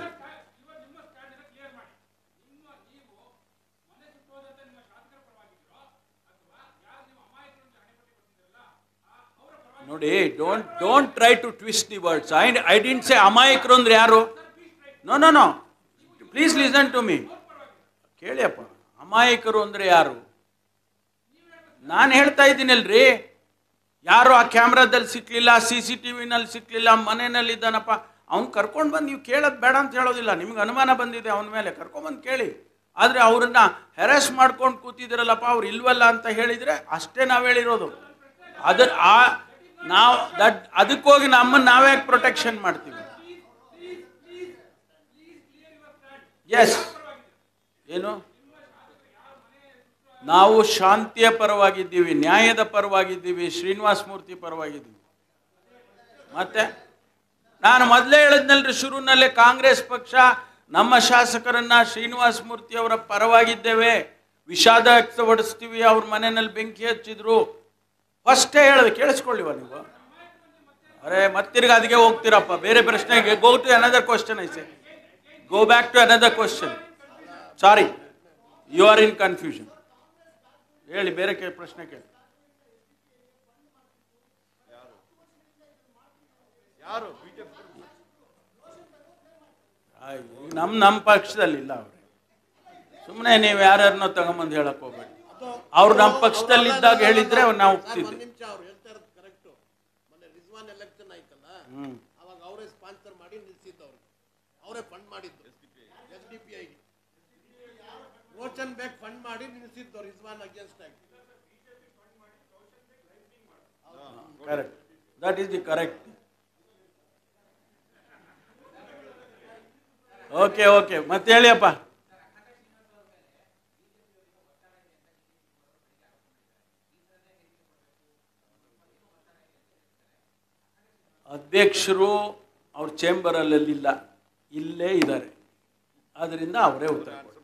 ನೋಡಿ don't don't try to twist the words I I didn't say ಅಮಾಯಕರು ಅಂದ್ರೆ ಯಾರು no no no please listen to me ಕೇಳಿಯಪ್ಪ ಅಮಾಯಕರು ಅಂದ್ರೆ ಯಾರು ನಾನು ಹೇಳ್ತಾ ಇದ್ದೀನಲ್ರಿ ಯಾರು ಆ ಕ್ಯಾಮ್ರಾದಲ್ಲಿ ಸಿಕ್ಲಿಲ್ಲ ಸಿ ಸಿ ಟಿ ವಿನಲ್ಲಿ ಸಿಕ್ಲಿಲ್ಲ ಮನೆಯಲ್ಲಿ ಇದ್ದಾನಪ್ಪ ಅವ್ನು ಕರ್ಕೊಂಡು ಬಂದು ನೀವು ಕೇಳೋದು ಬೇಡ ಅಂತ ಹೇಳೋದಿಲ್ಲ ನಿಮ್ಗೆ ಅನುಮಾನ ಬಂದಿದೆ ಅವನ ಮೇಲೆ ಕರ್ಕೊಂಬಂದು ಕೇಳಿ ಆದರೆ ಅವ್ರನ್ನ ಹೆರಾಸ್ ಮಾಡ್ಕೊಂಡು ಕೂತಿದ್ದೀರಲ್ಲಪ್ಪ ಅವ್ರು ಇಲ್ವಲ್ಲ ಅಂತ ಹೇಳಿದರೆ ಅಷ್ಟೇ ನಾವು ಹೇಳಿರೋದು ಅದ್ರ ಆ ನಾವು ದಟ್ ಅದಕ್ಕೋಗಿ ನಮ್ಮನ್ನು ನಾವೇ ಪ್ರೊಟೆಕ್ಷನ್ ಮಾಡ್ತೀವಿ ಎಸ್ ಏನು ನಾವು ಶಾಂತಿಯ ಪರವಾಗಿದ್ದೀವಿ ನ್ಯಾಯದ ಪರವಾಗಿದ್ದೀವಿ ಶ್ರೀನಿವಾಸ ಮೂರ್ತಿ ಪರವಾಗಿದ್ದೀವಿ ಮತ್ತೆ ನಾನು ಮೊದಲೇ ಹೇಳಿದ್ನಲ್ರಿ ಶುರುನಲ್ಲೇ ಕಾಂಗ್ರೆಸ್ ಪಕ್ಷ ನಮ್ಮ ಶಾಸಕರನ್ನ ಶ್ರೀನಿವಾಸ ಮೂರ್ತಿ ಅವರ ಪರವಾಗಿದ್ದೇವೆ ವಿಷಾದ ವ್ಯಕ್ತಪಡಿಸ್ತೀವಿ ಅವ್ರ ಮನೆಯಲ್ಲಿ ಬೆಂಕಿ ಹಚ್ಚಿದ್ರು ಫಸ್ಟೇ ಹೇಳಿದೆ ಕೇಳಿಸ್ಕೊಳ್ಳಿವ ನೀವು ಅರೆ ಮತ್ತಿರ್ಗ ಅದಕ್ಕೆ ಹೋಗ್ತೀರಪ್ಪ ಬೇರೆ ಪ್ರಶ್ನೆಗೆ go to another question I say go back to another question sorry you are in confusion ಹೇಳಿ ಬೇರೆ ಕೇ ಪ್ರಶ್ನೆ ಕೇಳಿ ಯಾರು ಬಿಜೆಪಿ ನಮ್ಮ ನಮ್ಮ ಪಕ್ಷದಲ್ಲಿ ಇಲ್ಲ ಅವ್ರೆ ಸುಮ್ಮನೆ ನೀವು ಯಾರ್ಯಾರನ್ನೋ ತಗೊಂಬಂದು ಹೇಳಕ್ ಹೋಗ್ಬೇಡಿ ಅವ್ರು ನಮ್ಮ ಪಕ್ಷದಲ್ಲಿ ಇದ್ದಾಗ ಹೇಳಿದ್ರೆ ನಾವು ಒಪ್ತಿದ್ದೆ ಒಂದ್ ನಿಮಿಷ ಅವ್ರು ಹೇಳ್ತಾ ಇರೋದು ಕರೆಕ್ಟ್ ಮೊನ್ನೆ ರಿಜ್ವಾನ್ ಎಲೆಕ್ಷನ್ ಆಯ್ತಲ್ಲ ಹ್ಮ್ ಅವಾಗ ಅವರೇ ಸ್ಪಾನ್ಸರ್ ಮಾಡಿ ನಿಲ್ಸಿದ್ದು ಅವ್ರಿಗೆ ಅವರೇ ಫಂಡ್ ಮಾಡಿದ್ದು ಎಸ್ ಡಿ ಪಿ ಐಗೆ ರೋಚನ್ ಬೇಗ್ ಫಂಡ್ ಮಾಡಿ ನಿಲ್ಸಿದ್ದು ರಿಜ್ವಾನ್ ಅಗೇನ್ಸ್ಟ್ ಆಗಿ correct that is the correct okay okay ಮತ್ತೆ ಹೇಳಿಯಪ್ಪ ಅಧ್ಯಕ್ಷರು ಅವ್ರ ಚೇಂಬರಲ್ಲಿಲ್ಲ ಇಲ್ಲೇ ಇದ್ದಾರೆ ಅದರಿಂದ ಅವರೇ ಉತ್ತರ ಕೊಡ್ತಾರೆ.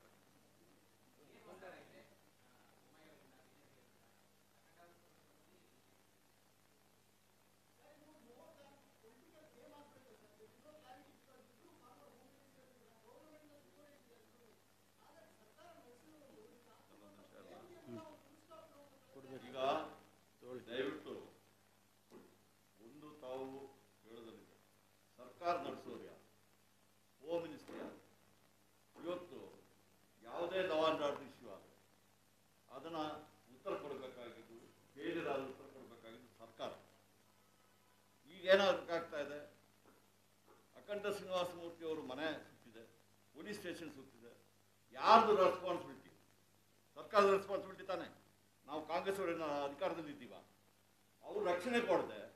ಈಗ ದಯವಿಟ್ಟು ಒಂದು ತಾವು ಹೇಳೋದ್ರಿಂದ ಸರ್ಕಾರ ನಡೆಸೋರು ಯಾರು ಹೋಮ್ ಮಿನಿಸ್ಟರ್ ಯಾರು ಇವತ್ತು ಯಾವುದೇ ದವಾಂಡಾರ್ಡ್ ಇಶ್ಯೂ ಆದರೆ ಅದನ್ನು ಉತ್ತರ ಕೊಡಬೇಕಾಗಿದ್ದು ಬೇರೆದಾದ ಉತ್ತರ ಕೊಡಬೇಕಾಗಿದ್ದು ಸರ್ಕಾರ ಈಗ ಏನಾಗಬೇಕಾಗ್ತಾ ಇದೆ ಅಖಂಡ ಶ್ರೀನಿವಾಸ ಮೂರ್ತಿ ಅವರು ಮನೆ ಸುತ್ತಿದೆ ಪೊಲೀಸ್ ಸ್ಟೇಷನ್ ಸುತ್ತಿದೆ ಯಾರ್ದು ರೆಸ್ಪಾನ್ಸಿಬಿಲಿಟಿ ಸರ್ಕಾರದ ರೆಸ್ಪಾನ್ಸಿಬಿಲಿಟಿ ತಾನೆ ನಾವು ಕಾಂಗ್ರೆಸ್ ಅವರಿನ ಅಧಿಕಾರದಲ್ಲಿ ಇದ್ದೀವ ಅವ್ರು ರಕ್ಷಣೆ ಕೊಡದೆ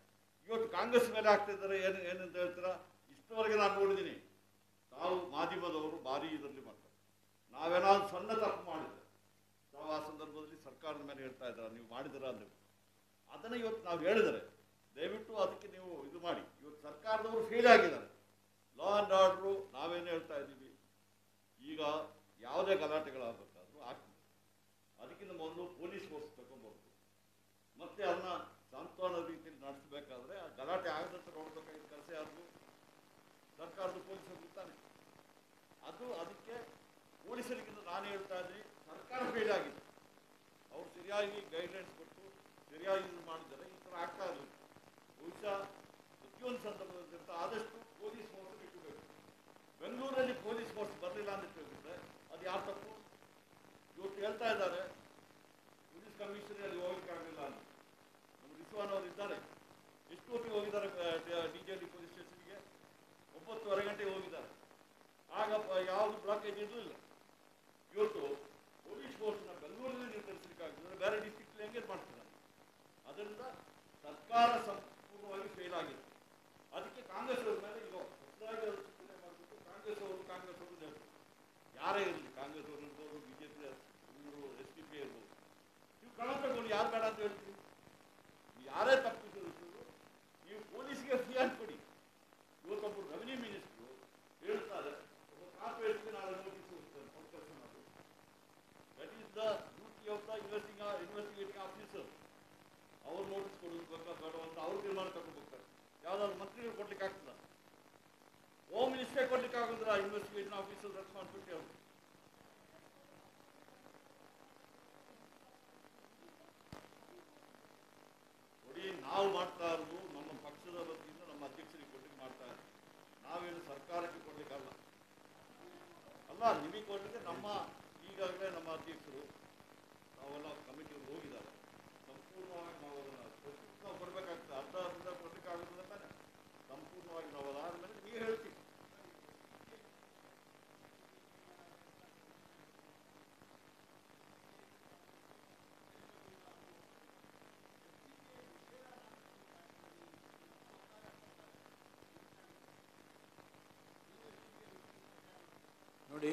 ಇವತ್ತು ಕಾಂಗ್ರೆಸ್ ಮೇಲೆ ಆಗ್ತಿದ್ದಾರೆ ಏನು ಏನಂತ ಹೇಳ್ತೀರಾ ಇಷ್ಟವರೆಗೆ ನಾನು ನೋಡಿದ್ದೀನಿ ತಾವು ಮಾಧ್ಯಮದವರು ಭಾರಿ ಇದರಲ್ಲಿ ಮಾಡ್ತಾರೆ ನಾವೇನಾದ್ರು ಸಣ್ಣ ತಪ್ಪು ಮಾಡಿದ್ರೆ ತಾವು ಆ ಸಂದರ್ಭದಲ್ಲಿ ಸರ್ಕಾರದ ಮೇಲೆ ಹೇಳ್ತಾ ಇದ್ದಾರೆ ನೀವು ಮಾಡಿದಿರ ಅಂತ ಅದನ್ನು ಇವತ್ತು ನಾವು ಹೇಳಿದರೆ ದಯವಿಟ್ಟು ಅದಕ್ಕೆ ನೀವು ಇದು ಮಾಡಿ ಇವತ್ತು ಸರ್ಕಾರದವರು ಫೇಲ್ ಆಗಿದ್ದಾರೆ ಲಾ ಆ್ಯಂಡ್ ಆರ್ಡ್ರು ನಾವೇನು ಹೇಳ್ತಾ ಇದ್ದೀವಿ ಈಗ ಯಾವುದೇ ಗಲಾಟೆಗಳಾಗಬೇಕಾದ್ರೂ ಆಗ್ತದೆ ಅದಕ್ಕಿಂತ ಮೊದಲು ಪೊಲೀಸ್ ಫೋರ್ಸ್ ತಗೊಂಡ್ಬರ್ಬೇಕು ಮತ್ತೆ ಅದನ್ನ ಸಾಂತ್ವನ ರೀತಿಯಲ್ಲಿ ನಡೆಸಬೇಕಾದ್ರೆ ಆ ಗಲಾಟೆ ಆಗದಂತೆ ನೋಡ್ಬೇಕಾಗಿದ್ದ ಕೆಲಸ ಯಾರ್ದು ಸರ್ಕಾರದ ಪೊಲೀಸರು ಇರ್ತಾನೆ ಅದು ಅದಕ್ಕೆ ಪೊಲೀಸರಿಗಿಂತ ನಾನು ಹೇಳ್ತಾ ಇದ್ದೀನಿ ಸರ್ಕಾರ ಫೇಲ್ ಆಗಿದೆ ಅವ್ರು ಸರಿಯಾಗಿ ಗೈಡ್ಲೈನ್ಸ್ ಕೊಟ್ಟು ಸರಿಯಾಗಿ ಇದು ಮಾಡಿದರೆ ಈ ಥರ ಆಗ್ತಾ ಇರಲಿಲ್ಲ ಬಹುಶಃ ಪ್ರತಿಯೊಂದು ಸಂದರ್ಭದಲ್ಲಿ ಆದಷ್ಟು ಪೊಲೀಸ್ ಫೋರ್ಸ್ ಇಟ್ಟಬೇಕು ಬೆಂಗಳೂರಲ್ಲಿ ಪೊಲೀಸ್ ಫೋರ್ಸ್ ಬರಲಿಲ್ಲ ಅಂತ ಹೇಳಿದ್ರೆ ಅದು ಯಾರು ತಪ್ಪು ಇವತ್ತು ಹೇಳ್ತಾ ಇದ್ದಾರೆ ಪೊಲೀಸ್ ಕಮಿಷನರ್ ಅಲ್ಲಿ ಹೋಗ್ಲಿಕ್ಕೆ ಆಗಲಿಲ್ಲ ಅಂತ ನಮ್ಮ ರಿಸ್ವಾನ್ ಅವರು ಇದ್ದಾರೆ ಎಷ್ಟು ಹೊತ್ತಿಗೆ ಹೋಗಿದ್ದಾರೆ ಡಿ ಜೆ ಡಿ ಪೊಲೀಸ್ ಸ್ಟೇಷನ್ಗೆ ಒಂಬತ್ತುವರೆ ಗಂಟೆಗೆ ಹೋಗಿದ್ದಾರೆ ಆಗ ಪ- ಯಾವುದು ಬ್ಲಾಕೇಜ್ ಇರಲಿಲ್ಲ ಇವತ್ತು ಪೊಲೀಸ್ ಫೋರ್ಸ್ನ ಬೆಂಗಳೂರಿನಲ್ಲಿ ನಿರ್ಧರಿಸಲಿಕ್ಕಾಗ್ತದೆ ಬೇರೆ ಡಿಸ್ಟ್ರಿಕ್ಟ್ ಎಂಗೇಜ್ ಮಾಡ್ತಿದ್ದಾರೆ ಅದರಿಂದ ಸರ್ಕಾರ ಸಂಪೂರ್ಣವಾಗಿ ಫೇಲ್ ಆಗಿದೆ ಅದಕ್ಕೆ ಕಾಂಗ್ರೆಸ್ ಅವ್ರ ಮೇಲೆ ಈಗ ಹೊಸದಾಗಿ ಅವರು ಚಿಂತನೆ ಮಾಡಬೇಕು ಕಾಂಗ್ರೆಸ್ ಅವರು ಕಾಂಗ್ರೆಸ್ ಅವರು ಹೇಳ್ತಾರೆ ಯಾರೇ ಇರಲಿ ಕಾಂಗ್ರೆಸ್ ಅವರು ಇರ್ಬೋದು ಬಿಜೆಪಿ ಇವರು ಎಸ್ ಡಿ ಪಿ ಇರ್ಬೋದು ನೀವು ಕ್ರಮ ತಗೊಂಡು ಯಾರು ಬೇಡ ಅಂತ ಹೇಳ್ತೀವಿ ನೀವು ಯಾರೇ ತಪ್ಪಿಸಿದ್ರು ನೀವು ಪೊಲೀಸ್ಗೆ ಫ್ರೀ ಕೊಡಿ ಇವತ್ತೊಬ್ಬರು ರೆವಿನ್ಯೂ ಮಿನಿಸ್ಟ್ರು ಹೇಳ್ತಾರೆ ಒಬ್ಬ ಕಾಪಿ ಹೇಳ್ತೀನಿ ನಾಳೆ ನೋಟಿಸ್ ಕೆಲಸ ಮಾಡಿ that is the duty of the investing investigating officer ಅವ್ರು ನೋಟಿಸ್ ಕೊಡೋದು ಬೇಕಾ ಬೇಡ ಅಂತ ಅವ್ರು ತೀರ್ಮಾನ ತಗೊಂಡ್ಬೋಗ್ತಾರೆ ಯಾವ್ದಾದ್ರು ಮಂತ್ರಿಗಳು ಕೊಡ್ಲಿಕ್ಕೆ ಆಗ್ತದ ಹೋಮ್ ಮಿನಿಸ್ಟ್ರೇ ಕೊಡ್ಲಿಕ್ಕೆ ಆಗೋದಿಲ್ಲ ಇನ್ವೆಸ್ಟಿಗೇಷನ್ ಆಫೀಸರ್ ರೆಸ್ಪಾನ್ಸಿಬಿಲಿಟಿ ಅವರು ನೋಡಿ ನಾವು ಮಾಡ್ತಾ ಇರೋದು ನಮ್ಮ ಪಕ್ಷದ ವತಿಯಿಂದ ನಮ್ಮ ಅಧ್ಯಕ್ಷರಿಗೆ ಕೊಡ್ಲಿಕ್ಕೆ ಮಾಡ್ತಾ ಇರೋದು ನಾವೇನು ಸರ್ಕಾರಕ್ಕೆ ಕೊಡ್ಲಿಕ್ಕಲ್ಲ ಅಲ್ಲ ನಿಮಗೆ ಕೊಡ್ಲಿಕ್ಕೆ ನಮ್ಮ ಈಗಾಗಲೇ ನಮ್ಮ ಅಧ್ಯಕ್ಷರು ನಾವೆಲ್ಲ ಕಮಿಟಿಗೆ ಹೋಗಿದ್ದಾರೆ ಸಂಪೂರ್ಣವಾಗಿ ನಾವು ಅದನ್ನು ನಾವು ಕೊಡಬೇಕಾಗ್ತದೆ ಅರ್ಧ ಅರ್ಧ ಕೊಡ್ಲಿಕ್ಕೆ ಆಗೋದಿಲ್ಲ ತಾನೆ ಸಂಪೂರ್ಣವಾಗಿ ನಾವು ಅದಾದ್ಮೇಲೆ ನೀವು ಹೇಳ್ತೀವಿ ನೋಡಿ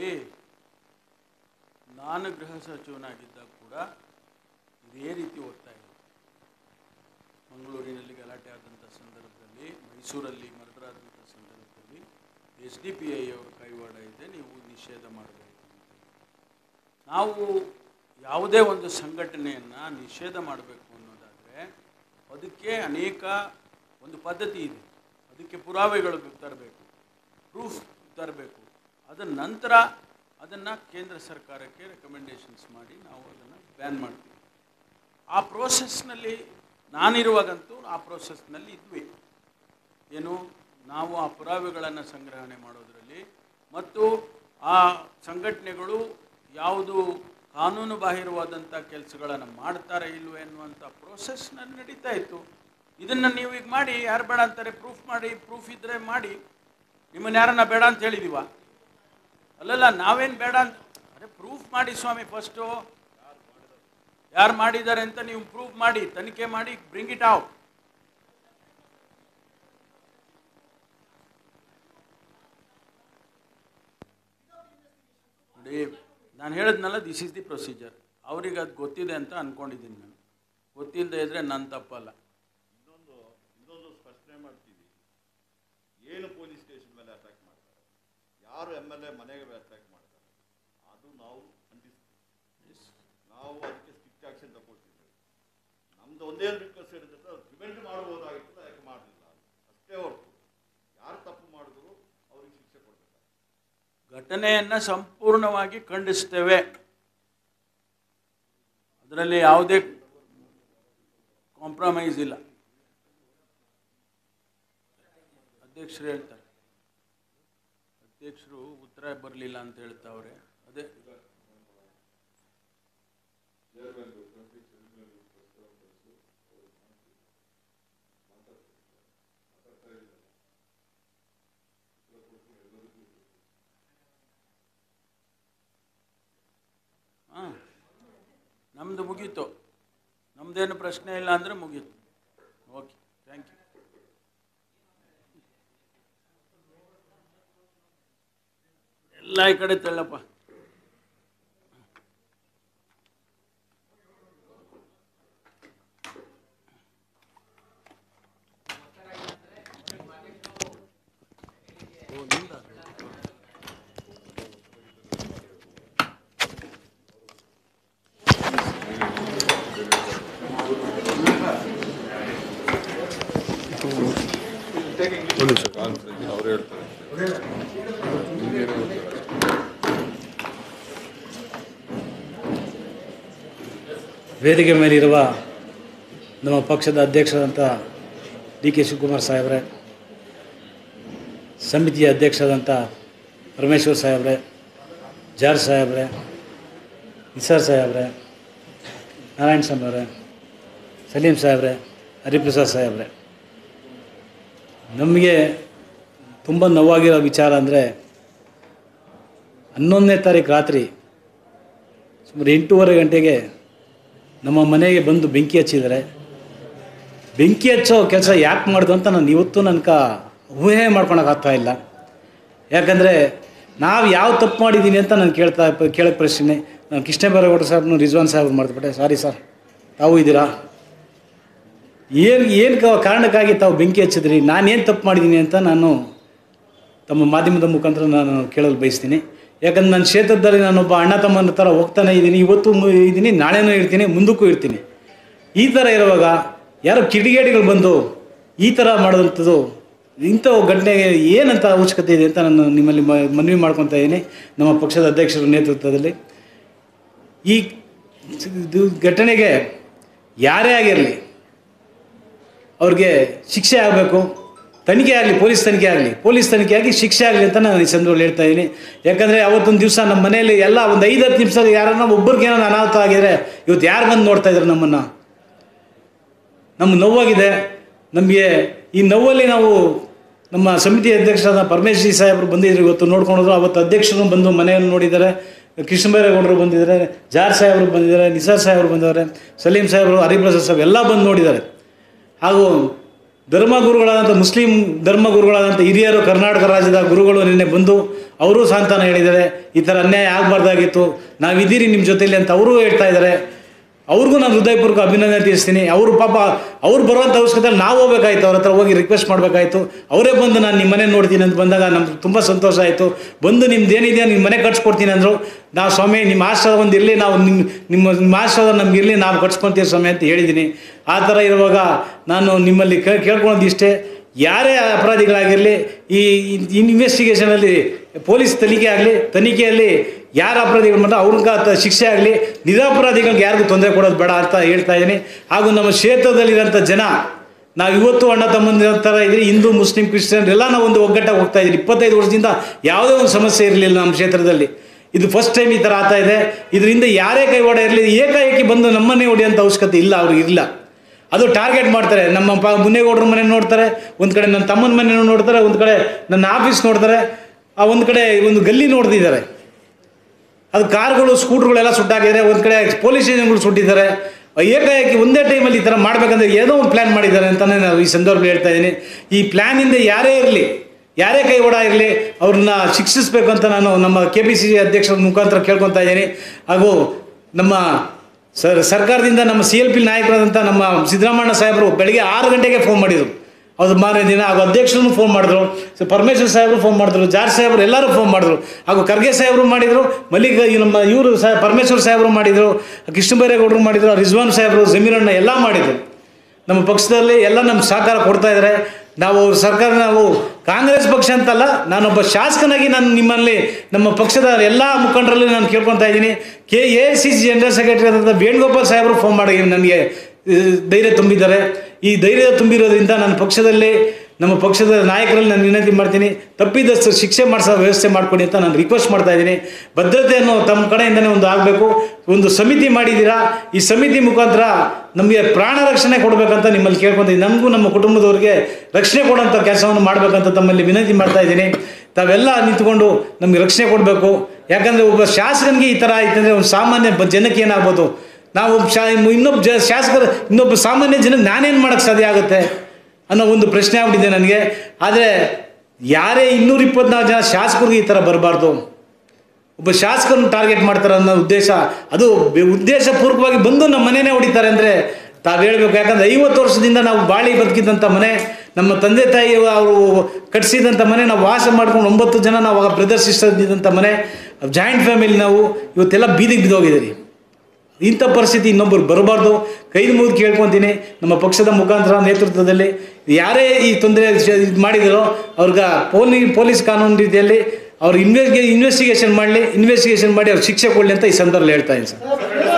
ನಾನು ಗೃಹ ಸಚಿವನಾಗಿದ್ದಾಗ ಕೂಡ ಇದೇ ರೀತಿ ಓದ್ತಾ ಇದ್ದೆ ಮಂಗಳೂರಿನಲ್ಲಿ ಗಲಾಟೆ ಆದಂಥ ಸಂದರ್ಭದಲ್ಲಿ ಮೈಸೂರಲ್ಲಿ ಮರ್ಡರ್ ಆದಂಥ ಸಂದರ್ಭದಲ್ಲಿ ಎಸ್ ಡಿ ಪಿ ಐ ಅವರ ಕೈವಾಡ ಇದೆ ನೀವು ನಿಷೇಧ ಮಾಡಬೇಕು ಅಂತ ನಾವು ಯಾವುದೇ ಒಂದು ಸಂಘಟನೆಯನ್ನು ನಿಷೇಧ ಮಾಡಬೇಕು ಅನ್ನೋದಾದರೆ ಅದಕ್ಕೆ ಅನೇಕ ಒಂದು ಪದ್ಧತಿ ಇದೆ ಅದಕ್ಕೆ ಪುರಾವೆಗಳು ತರಬೇಕು ಪ್ರೂಫ್ ತರಬೇಕು ಅದರ ನಂತರ ಅದನ್ನು ಕೇಂದ್ರ ಸರ್ಕಾರಕ್ಕೆ ರೆಕಮೆಂಡೇಶನ್ಸ್ ಮಾಡಿ ನಾವು ಅದನ್ನು ಬ್ಯಾನ್ ಮಾಡ್ತೀವಿ ಆ ಪ್ರೋಸೆಸ್ನಲ್ಲಿ ನಾನಿರುವಾಗಂತೂ ಆ ಪ್ರೋಸೆಸ್ನಲ್ಲಿ ಇದ್ವಿ ಏನು ನಾವು ಆ ಪುರಾವೆಗಳನ್ನು ಸಂಗ್ರಹಣೆ ಮಾಡೋದರಲ್ಲಿ ಮತ್ತು ಆ ಸಂಘಟನೆಗಳು ಯಾವುದು ಕಾನೂನು ಬಾಹಿರವಾದಂಥ ಕೆಲಸಗಳನ್ನು ಮಾಡ್ತಾರೆ ಇಲ್ವೇ ಅನ್ನುವಂಥ ಪ್ರೋಸೆಸ್ನಲ್ಲಿ ನಡೀತಾ ಇತ್ತು ಇದನ್ನು ನೀವು ಈಗ ಮಾಡಿ ಯಾರು ಬೇಡ ಅಂತಾರೆ ಪ್ರೂಫ್ ಮಾಡಿ ಪ್ರೂಫ್ ಇದ್ದರೆ ಮಾಡಿ ನಿಮ್ಮನ್ನು ಯಾರನ್ನ ಬೇಡ ಅಂತ ಹೇಳಿದೀವ ಅಲ್ಲಲ್ಲ ನಾವೇನು ಬೇಡ ಅಂತ ಅರೆ ಪ್ರೂಫ್ ಮಾಡಿ ಸ್ವಾಮಿ ಫಸ್ಟು ಯಾರು ಮಾಡಿದ್ದಾರೆ ಅಂತ ನೀವು ಪ್ರೂಫ್ ಮಾಡಿ ತನಿಖೆ ಮಾಡಿ ಬ್ರಿಂಗ್ ಇಟ್ ಔಟ್ ನೋಡಿ ನಾನು ಹೇಳಿದ್ನಲ್ಲ ದಿಸ್ ಇಸ್ ದಿ ಪ್ರೊಸೀಜರ್ ಅವ್ರಿಗೆ ಅದು ಗೊತ್ತಿದೆ ಅಂತ ಅಂದ್ಕೊಂಡಿದ್ದೀನಿ ನಾನು ಗೊತ್ತಿಲ್ಲದೆ ಇದ್ರೆ ನನ್ನ ತಪ್ಪಲ್ಲ ಇನ್ನೊಂದು ಇನ್ನೊಂದು ಸ್ಪಷ್ಟನೆ ಮಾಡ್ತೀವಿ ಏನು ಪೊಲೀಸ್ ಸ್ಟೇಷನ್ ಮೇಲೆ ಅಟ್ಯಾಕ್ ಮಾಡ್ತಾರೆ ಯಾರು ಎಮ್ ಎಲ್ ಎ ಮನೆಗೆ ಅಟ್ಯಾಕ್ ಮಾಡ್ತಾರೆ ಅದು ನಾವು ಖಂಡಿಸ್ತೀವಿ ನಾವು ಅದಕ್ಕೆ ಸ್ಟ್ರಿಕ್ಟ್ ಆಕ್ಷನ್ ತಗೊಳ್ತಿದ್ದೇವೆ ನಮ್ದು ಒಂದೇ ರಿಕ್ವೆಸ್ಟ್ ಹೇಳಿದ್ರೆ ಅದು ಪ್ರಿವೆಂಟ್ ಮಾಡ್ಬೋದಾಗಿತ್ತು ಯಾಕೆ ಮಾಡಲಿಲ್ಲ ಅಷ್ಟೇ ಹೊರತು ಯಾರು ತಪ್ಪು ಮಾಡಿದ್ರು ಅವ್ರಿಗೆ ಶಿಕ್ಷೆ ಕೊಡಬೇಕು ಘಟನೆಯನ್ನು ಸಂಪೂರ್ಣವಾಗಿ ಖಂಡಿಸ್ತೇವೆ ಅದರಲ್ಲಿ ಯಾವುದೇ ಕಾಂಪ್ರಮೈಸ್ ಇಲ್ಲ ಅಧ್ಯಕ್ಷರು ಹೇಳ್ತಾರೆ ಅಧ್ಯಕ್ಷರು ಉತ್ತರ ಬರಲಿಲ್ಲ ಅಂತ ಹೇಳ್ತಾವ್ರೆ ಅದೇ ಹಾಂ ನಮ್ಮದು ಮುಗೀತು ನಮ್ಮದೇನು ಪ್ರಶ್ನೆ ಇಲ್ಲ ಅಂದರೆ ಮುಗೀತು ಓಕೆ ಥ್ಯಾಂಕ್ ಯು ಎಲ್ಲ ಈ ಕಡೆ ತಳ್ಳಪ್ಪ ಒಂದು ನಿಮಿಷ ಕಾನ್ಫರೆನ್ಸ್ ಅವ್ರು ಹೇಳ್ತಾರೆ ವೇದಿಕೆ ಮೇಲಿರುವ ನಮ್ಮ ಪಕ್ಷದ ಅಧ್ಯಕ್ಷರಾದಂಥ ಡಿ ಕೆ ಶಿವಕುಮಾರ್ ಸಾಹೇಬ್ರೆ ಸಮಿತಿಯ ಅಧ್ಯಕ್ಷರಾದಂಥ ಪರಮೇಶ್ವರ್ ಸಾಹೇಬ್ರೆ ಜಾರ್ಜ್ ಸಾಹೇಬ್ರೆ ನಿಸಾರ್ ಸಾಹೇಬ್ರೆ ನಾರಾಯಣ ಸ್ವಾಮಿ ಅವರೇ ಸಲೀಂ ಸಾಹೇಬ್ರೆ ಹರಿಪ್ರಸಾದ್ ಸಾಹೇಬ್ರೆ ನಮಗೆ ತುಂಬ ನೋವಾಗಿರೋ ವಿಚಾರ ಅಂದರೆ ಹನ್ನೊಂದನೇ ತಾರೀಕು ರಾತ್ರಿ ಸುಮಾರು ಎಂಟೂವರೆ ಗಂಟೆಗೆ ನಮ್ಮ ಮನೆಗೆ ಬಂದು ಬೆಂಕಿ ಹಚ್ಚಿದ್ದಾರೆ ಬೆಂಕಿ ಹಚ್ಚೋ ಕೆಲಸ ಯಾಕೆ ಮಾಡ್ದು ಅಂತ ನಾನು ಇವತ್ತು ನನಗೆ ಊಹೆ ಮಾಡ್ಕೊಳಕ್ಕಾಗ್ತಾ ಇಲ್ಲ ಯಾಕಂದರೆ ನಾವು ಯಾವ ತಪ್ಪು ಮಾಡಿದ್ದೀನಿ ಅಂತ ನಾನು ಕೇಳ್ತಾ ಕೇಳಕ್ಕೆ ಪ್ರಶ್ನೆ ನಾನು ಕೃಷ್ಣ ಬೈರೇಗೌಡ ಸಾಹೇಬ್ನು ರಿಜ್ವಾನ್ ಸಾಹೇಬ್ ಮಾಡಿದ್ಬಿಟ್ಟೆ ಸಾರಿ ಸರ್ ತಾವು ಇದ್ದೀರಾ ಏನು ಏನು ಕಾರಣಕ್ಕಾಗಿ ತಾವು ಬೆಂಕಿ ಹಚ್ಚಿದ್ರಿ ನಾನೇನು ತಪ್ಪು ಮಾಡಿದ್ದೀನಿ ಅಂತ ನಾನು ತಮ್ಮ ಮಾಧ್ಯಮದ ಮುಖಾಂತರ ನಾನು ಕೇಳಲು ಬಯಸ್ತೀನಿ ಯಾಕಂದ್ರೆ ನನ್ನ ಕ್ಷೇತ್ರದಲ್ಲಿ ನಾನೊಬ್ಬ ಅಣ್ಣ ತಮ್ಮನ ಥರ ಹೋಗ್ತಾನೆ ಇದ್ದೀನಿ ಇವತ್ತು ಮು- ಇದ್ದೀನಿ ನಾಳೆನೂ ಇರ್ತೀನಿ ಮುಂದಕ್ಕೂ ಇರ್ತೀನಿ ಈ ಥರ ಇರುವಾಗ ಯಾರೋ ಕಿಡಿಗೇಡಿಗಳು ಬಂದು ಈ ಥರ ಮಾಡೋದಂಥದ್ದು ಇಂಥ ಘಟನೆಗೆ ಏನಂತ ಅವಶ್ಯಕತೆ ಇದೆ ಅಂತ ನಾನು ನಿಮ್ಮಲ್ಲಿ ಮ- ಮನವಿ ಮಾಡ್ಕೊತಾ ಇದ್ದೀನಿ ನಮ್ಮ ಪಕ್ಷದ ಅಧ್ಯಕ್ಷರ ನೇತೃತ್ವದಲ್ಲಿ ಈ ಇದು ಘಟನೆಗೆ ಯಾರೇ ಆಗಿರಲಿ ಅವ್ರಿಗೆ ಶಿಕ್ಷೆ ಆಗಬೇಕು ತನಿಖೆ ಆಗಲಿ ಪೊಲೀಸ್ ತನಿಖೆ ಆಗಲಿ ಪೊಲೀಸ್ ತನಿಖೆ ಆಗಿ ಶಿಕ್ಷೆ ಆಗಲಿ ಅಂತ ನಾನು ಈ ಸಂದರ್ಭದಲ್ಲಿ ಹೇಳ್ತಾ ಇದ್ದೀನಿ ಯಾಕಂದರೆ ಅವತ್ತೊಂದು ದಿವಸ ನಮ್ಮ ಮನೆಯಲ್ಲಿ ಎಲ್ಲ ಒಂದು ಐದು ಹತ್ತು ನಿಮಿಷದಲ್ಲಿ ಯಾರನ್ನ ಒಬ್ಬರಿಗೆ ಏನೋ ಅನಾಹುತ ಆಗಿದ್ರೆ ಇವತ್ತು ಯಾರು ಬಂದು ನೋಡ್ತಾ ಇದ್ದಾರೆ ನಮ್ಮನ್ನು ನಮ್ಗೆ ನೋವಾಗಿದೆ ನಮಗೆ ಈ ನೋವಲ್ಲಿ ನಾವು ನಮ್ಮ ಸಮಿತಿ ಅಧ್ಯಕ್ಷರಾದ ಪರಮೇಶ್ವರಿ ಸಾಹೇಬರು ಬಂದಿದ್ರು ಇವತ್ತು ನೋಡ್ಕೊಂಡ್ರು ಅವತ್ತು ಅಧ್ಯಕ್ಷರು ಬಂದು ಮನೆಯನ್ನು ನೋಡಿದ್ದಾರೆ ಕೃಷ್ಣ ಬೈರೇಗೌಡರು ಬಂದಿದ್ದಾರೆ ಜಾರ್ ಸಾಹೇಬರು ಬಂದಿದ್ದಾರೆ ನಿಸಾರ್ ಸಾಹೇಬರು ಬಂದಿದ್ದಾರೆ ಸಲೀಂ ಸಾಹೇಬರು ಹರಿಪ್ರಸಾದ್ ಸಾಹೇಬ್ ಎಲ್ಲ ಬಂದು ನೋಡಿದ್ದಾರೆ ಹಾಗೂ ಧರ್ಮಗುರುಗಳಾದಂಥ ಮುಸ್ಲಿಂ ಧರ್ಮಗುರುಗಳಾದಂಥ ಹಿರಿಯರು ಕರ್ನಾಟಕ ರಾಜ್ಯದ ಗುರುಗಳು ನಿನ್ನೆ ಬಂದು ಅವರೂ ಸಾಂತ್ವನ ಹೇಳಿದ್ದಾರೆ ಈ ಥರ ಅನ್ಯಾಯ ಆಗಬಾರ್ದಾಗಿತ್ತು ನಾವಿದ್ದೀರಿ ನಿಮ್ಮ ಜೊತೆಲಿ ಅಂತ ಅವರೂ ಹೇಳ್ತಾ ಇದ್ದಾರೆ ಅವ್ರಿಗೂ ನಾನು ಹೃದಯಪೂರ್ವಕ ಅಭಿನಂದನೆ ತಿಳಿಸ್ತೀನಿ ಅವರು ಪಾಪ ಅವ್ರು ಬರುವಂಥ ಅವಶ್ಯಕತೆ ನಾವು ಹೋಗ್ಬೇಕಾಯ್ತು ಅವ್ರ ಹತ್ರ ಹೋಗಿ ರಿಕ್ವೆಸ್ಟ್ ಮಾಡಬೇಕಾಯ್ತು ಅವರೇ ಬಂದು ನಾನು ನಿಮ್ಮ ಮನೆ ನೋಡ್ತೀನಿ ಅಂತ ಬಂದಾಗ ನಮ್ಗೆ ತುಂಬ ಸಂತೋಷ ಆಯಿತು ಬಂದು ನಿಮ್ದು ಏನಿದೆ ನಿಮ್ಮ ಮನೆ ಕಟ್ಸ್ಕೊಡ್ತೀನಿ ಅಂದರು ನಾವು ಸ್ವಾಮಿ ನಿಮ್ಮ ಆಶೀರ್ವಾದ ಒಂದು ಇರಲಿ ನಾವು ನಿಮ್ಮ ನಿಮ್ಮ ನಿಮ್ಮ ಆಶೀರ್ವಾದ ನಮ್ಗೆ ಇರಲಿ ನಾವು ಕಟ್ಸ್ಕೊತೀವಿ ಸ್ವಾಮಿ ಅಂತ ಹೇಳಿದ್ದೀನಿ ಆ ಥರ ಇರುವಾಗ ನಾನು ನಿಮ್ಮಲ್ಲಿ ಕೇ ಕೇಳ್ಕೊಳ್ಳೋದು ಇಷ್ಟೇ ಯಾರೇ ಅಪರಾಧಿಗಳಾಗಿರಲಿ ಈ ಇನ್ವೆಸ್ಟಿಗೇಷನಲ್ಲಿ ಪೊಲೀಸ್ ತನಿಖೆ ಆಗಲಿ ತನಿಖೆಯಲ್ಲಿ ಯಾರು ಅಪರಾಧಿಗಳು ಮಾಡ್ತಾರೆ ಅವ್ರಿಗೆ ಆತ ಶಿಕ್ಷೆ ಆಗಲಿ ನಿರಪರಾಧಿಗಳಿಗೆ ಯಾರಿಗೂ ತೊಂದರೆ ಕೊಡೋದು ಬೇಡ ಅಂತ ಹೇಳ್ತಾ ಇದ್ದೀನಿ ಹಾಗೂ ನಮ್ಮ ಕ್ಷೇತ್ರದಲ್ಲಿರೋಂಥ ಜನ ನಾವು ಇವತ್ತು ಅಣ್ಣ ತಮ್ಮಂದಿರ ಥರ ಇದ್ರಿ ಹಿಂದೂ ಮುಸ್ಲಿಂ ಕ್ರಿಶ್ಚಿಯನ್ ಎಲ್ಲ ನಾವು ಒಂದು ಒಗ್ಗಟ್ಟಾಗಿ ಹೋಗ್ತಾ ಇದ್ದೀವಿ ಇಪ್ಪತ್ತೈದು ವರ್ಷದಿಂದ ಯಾವುದೇ ಒಂದು ಸಮಸ್ಯೆ ಇರಲಿಲ್ಲ ನಮ್ಮ ಕ್ಷೇತ್ರದಲ್ಲಿ ಇದು ಫಸ್ಟ್ ಟೈಮ್ ಈ ಥರ ಆಗ್ತಾ ಇದೆ ಇದರಿಂದ ಯಾರೇ ಕೈವಾಡ ಇರಲಿ ಏಕಾಏಕಿ ಬಂದು ನಮ್ಮನ್ನೇ ಹೊಡೆಯೋಂಥ ಅವಶ್ಯಕತೆ ಇಲ್ಲ ಅವ್ರಿಗೆ ಇಲ್ಲ ಅದು ಟಾರ್ಗೆಟ್ ಮಾಡ್ತಾರೆ ನಮ್ಮ ಪ ಮುನ್ನೇಗೌಡ್ರ ಮನೆ ನೋಡ್ತಾರೆ ಒಂದು ಕಡೆ ನನ್ನ ತಮ್ಮನ ಮನೆ ನೋಡ್ತಾರೆ ಒಂದು ಕಡೆ ನನ್ನ ಆಫೀಸ್ ನೋಡ್ತಾರೆ ಆ ಒಂದು ಕಡೆ ಒಂದು ಗಲ್ಲಿ ನೋಡ್ತಿದ್ದಾರೆ ಅದು ಕಾರ್ಗಳು ಸ್ಕೂಟ್ರುಗಳೆಲ್ಲ ಸುಟ್ಟಾಕಿದ್ದಾರೆ ಒಂದು ಕಡೆ ಪೊಲೀಸ್ ಸ್ಟೇಷನ್ಗಳು ಸುಟ್ಟಿದ್ದಾರೆ ಏಕಾಏಕಿ ಒಂದೇ ಟೈಮಲ್ಲಿ ಈ ಥರ ಮಾಡಬೇಕಂದ್ರೆ ಏನೋ ಒಂದು ಪ್ಲ್ಯಾನ್ ಮಾಡಿದ್ದಾರೆ ಅಂತಲೇ ನಾವು ಈ ಸಂದರ್ಭದಲ್ಲಿ ಹೇಳ್ತಾ ಇದ್ದೀನಿ ಈ ಪ್ಲ್ಯಾನಿಂದ ಯಾರೇ ಇರಲಿ ಯಾರೇ ಕೈ ಓಡ ಇರಲಿ ಅವ್ರನ್ನ ಶಿಕ್ಷಿಸಬೇಕು ಅಂತ ನಾನು ನಮ್ಮ ಕೆ ಪಿ ಸಿ ಅಧ್ಯಕ್ಷರ ಮುಖಾಂತರ ಕೇಳ್ಕೊತಾ ಇದ್ದೀನಿ ಹಾಗೂ ನಮ್ಮ ಸರ್ ಸರ್ಕಾರದಿಂದ ನಮ್ಮ ಸಿ ಎಲ್ ಪಿ ನಾಯಕರಾದಂಥ ನಮ್ಮ ಸಿದ್ದರಾಮಣ್ಣ ಸಾಹೇಬರು ಬೆಳಗ್ಗೆ ಆರು ಗಂಟೆಗೆ ಫೋನ್ ಮಾಡಿದರು ಅದು ಮಾರನೇ ದಿನ ಹಾಗೂ ಅಧ್ಯಕ್ಷರು ಫೋನ್ ಮಾಡಿದ್ರು ಸೊ ಪರಮೇಶ್ವರ್ ಸಾಹೇಬರು ಫೋನ್ ಮಾಡಿದ್ರು ಜಾರ್ಜ್ ಸಾಹೇಬರು ಎಲ್ಲರೂ ಫೋನ್ ಮಾಡಿದ್ರು ಹಾಗೂ ಖರ್ಗೆ ಸಾಹೇಬರು ಮಾಡಿದರು ಮಲ್ಲಿಕ ಈ ನಮ್ಮ ಇವರು ಸಹ ಪರಮೇಶ್ವರ್ ಸಾಹೇಬರು ಮಾಡಿದರು ಕೃಷ್ಣ ಬೈರೇಗೌಡರು ಮಾಡಿದರು ರಿಜ್ವಾನ್ ಸಾಹೇಬರು ಜಮೀರಣ್ಣ ಎಲ್ಲ ಮಾಡಿದರು ನಮ್ಮ ಪಕ್ಷದಲ್ಲಿ ಎಲ್ಲ ನಮ್ಮ ಸಹಕಾರ ಕೊಡ್ತಾ ಇದ್ದಾರೆ ನಾವು ಅವ್ರ ಸರ್ಕಾರ ನಾವು ಕಾಂಗ್ರೆಸ್ ಪಕ್ಷ ಅಂತಲ್ಲ ನಾನೊಬ್ಬ ಶಾಸಕನಾಗಿ ನಾನು ನಿಮ್ಮಲ್ಲಿ ನಮ್ಮ ಪಕ್ಷದ ಎಲ್ಲ ಮುಖಂಡರಲ್ಲಿ ನಾನು ಕೇಳ್ಕೊತಾ ಇದ್ದೀನಿ K A C C general secretary ಆದಂಥ ವೇಣುಗೋಪಾಲ್ ಸಾಹೇಬರು ಫೋನ್ ಮಾಡಿ ನನಗೆ ಆ, ಧೈರ್ಯ ತುಂಬಿದ್ದಾರೆ ಈ ಧೈರ್ಯ ತುಂಬಿರೋದ್ರಿಂದ ನನ್ನ ಪಕ್ಷದಲ್ಲಿ ನಮ್ಮ ಪಕ್ಷದ ನಾಯಕರಲ್ಲಿ ನಾನು ವಿನಂತಿ ಮಾಡ್ತೀನಿ ತಪ್ಪಿದಷ್ಟು ಶಿಕ್ಷೆ ಮಾಡಿಸೋ ವ್ಯವಸ್ಥೆ ಮಾಡ್ಕೊಡಿ ಅಂತ ನಾನು ರಿಕ್ವೆಸ್ಟ್ ಮಾಡ್ತಾ ಇದ್ದೀನಿ ಭದ್ರತೆಯನ್ನು ತಮ್ಮ ಕಡೆಯಿಂದನೇ ಒಂದು ಆಗಬೇಕು ಒಂದು ಸಮಿತಿ ಮಾಡಿದ್ದೀರಾ ಈ ಸಮಿತಿ ಮುಖಾಂತರ ನಮಗೆ ಪ್ರಾಣ ರಕ್ಷಣೆ ಕೊಡಬೇಕಂತ ನಿಮ್ಮಲ್ಲಿ ಕೇಳ್ಕೊತೀನಿ ನಮಗೂ ನಮ್ಮ ಕುಟುಂಬದವ್ರಿಗೆ ರಕ್ಷಣೆ ಕೊಡೋಂಥ ಕೆಲಸವನ್ನು ಮಾಡಬೇಕಂತ ತಮ್ಮಲ್ಲಿ ವಿನಂತಿ ಮಾಡ್ತಾ ಇದ್ದೀನಿ ತಾವೆಲ್ಲ ನಿಂತ್ಕೊಂಡು ನಮಗೆ ರಕ್ಷಣೆ ಕೊಡಬೇಕು ಯಾಕಂದರೆ ಒಬ್ಬ ಶಾಸಕನಿಗೆ ಈ ಥರ ಆಯ್ತಂದರೆ ಒಂದು ಸಾಮಾನ್ಯ ಬ- ಜನಕ್ಕೆ ಏನಾಗ್ಬೋದು ನಾವು ಒಬ್ಬ ಶಾ ಇನ್ನೊಬ್ಬ ಜ ಶಾಸಕರು ಇನ್ನೊಬ್ಬ ಸಾಮಾನ್ಯ ಜನಕ್ಕೆ ನಾನೇನು ಮಾಡೋಕ್ಕೆ ಸಾಧ್ಯ ಆಗುತ್ತೆ ಅನ್ನೋ ಒಂದು ಪ್ರಶ್ನೆ ಆಗ್ಬಿಟ್ಟಿದೆ ನನಗೆ ಆದರೆ ಯಾರೇ ಇನ್ನೂರ ಇಪ್ಪತ್ನಾಲ್ಕು ಜನ ಶಾಸಕರಿಗೆ ಈ ಥರ ಬರಬಾರ್ದು ಒಬ್ಬ ಶಾಸಕರನ್ನು ಟಾರ್ಗೆಟ್ ಮಾಡ್ತಾರೆ ಅನ್ನೋ ಉದ್ದೇಶ ಅದು ಬೆ- ಉದ್ದೇಶಪೂರ್ವಕವಾಗಿ ಬಂದು ನಮ್ಮ ಮನೆನೇ ಹೊಡಿತಾರೆ ಅಂದರೆ ತಾವು ಹೇಳ್ಬೇಕು ಯಾಕಂದ್ರೆ ಐವತ್ತು ವರ್ಷದಿಂದ ನಾವು ಬಾಳಿ ಬದುಕಿದಂಥ ಮನೆ ನಮ್ಮ ತಂದೆ ತಾಯಿ ಅವರು ಕಟ್ಟಿಸಿದಂಥ ಮನೆ ನಾವು ವಾಸ ಮಾಡ್ಕೊಂಡು ಒಂಬತ್ತು ಜನ ನಾವು ಆಗ ಬ್ರದರ್ ಸಿಸ್ಟರ್ ಇದ್ದಂಥ ಮನೆ ಜಾಯಿಂಟ್ ಫ್ಯಾಮಿಲಿ ನಾವು ಇವತ್ತೆಲ್ಲ ಬೀದಿಗೆ ಬಿದ್ದೋಗಿದ್ದೀರಿ ಇಂಥ ಪರಿಸ್ಥಿತಿ ಇನ್ನೊಬ್ಬರು ಬರಬಾರ್ದು ಕೈ ಮುಗಿದು ಕೇಳ್ಕೊತೀನಿ ನಮ್ಮ ಪಕ್ಷದ ಮುಖಾಂತರ ನೇತೃತ್ವದಲ್ಲಿ ಯಾರೇ ಈ ತೊಂದರೆ ಇದು ಮಾಡಿದರೋ ಅವ್ರಿಗೆ ಪೋಲಿ ಪೊಲೀಸ್ ಕಾನೂನು ರೀತಿಯಲ್ಲಿ ಅವ್ರು ಇನ್ವೆಸ್ಟಿಗೆ ಇನ್ವೆಸ್ಟಿಗೇಷನ್ ಮಾಡಲಿ ಇನ್ವೆಸ್ಟಿಗೇಷನ್ ಮಾಡಿ ಅವ್ರು ಶಿಕ್ಷೆ ಕೊಡಲಿ ಅಂತ ಈ ಸಂದರ್ಭದಲ್ಲಿ ಹೇಳ್ತಾ ಇದ್ದೀನಿ ಸರ್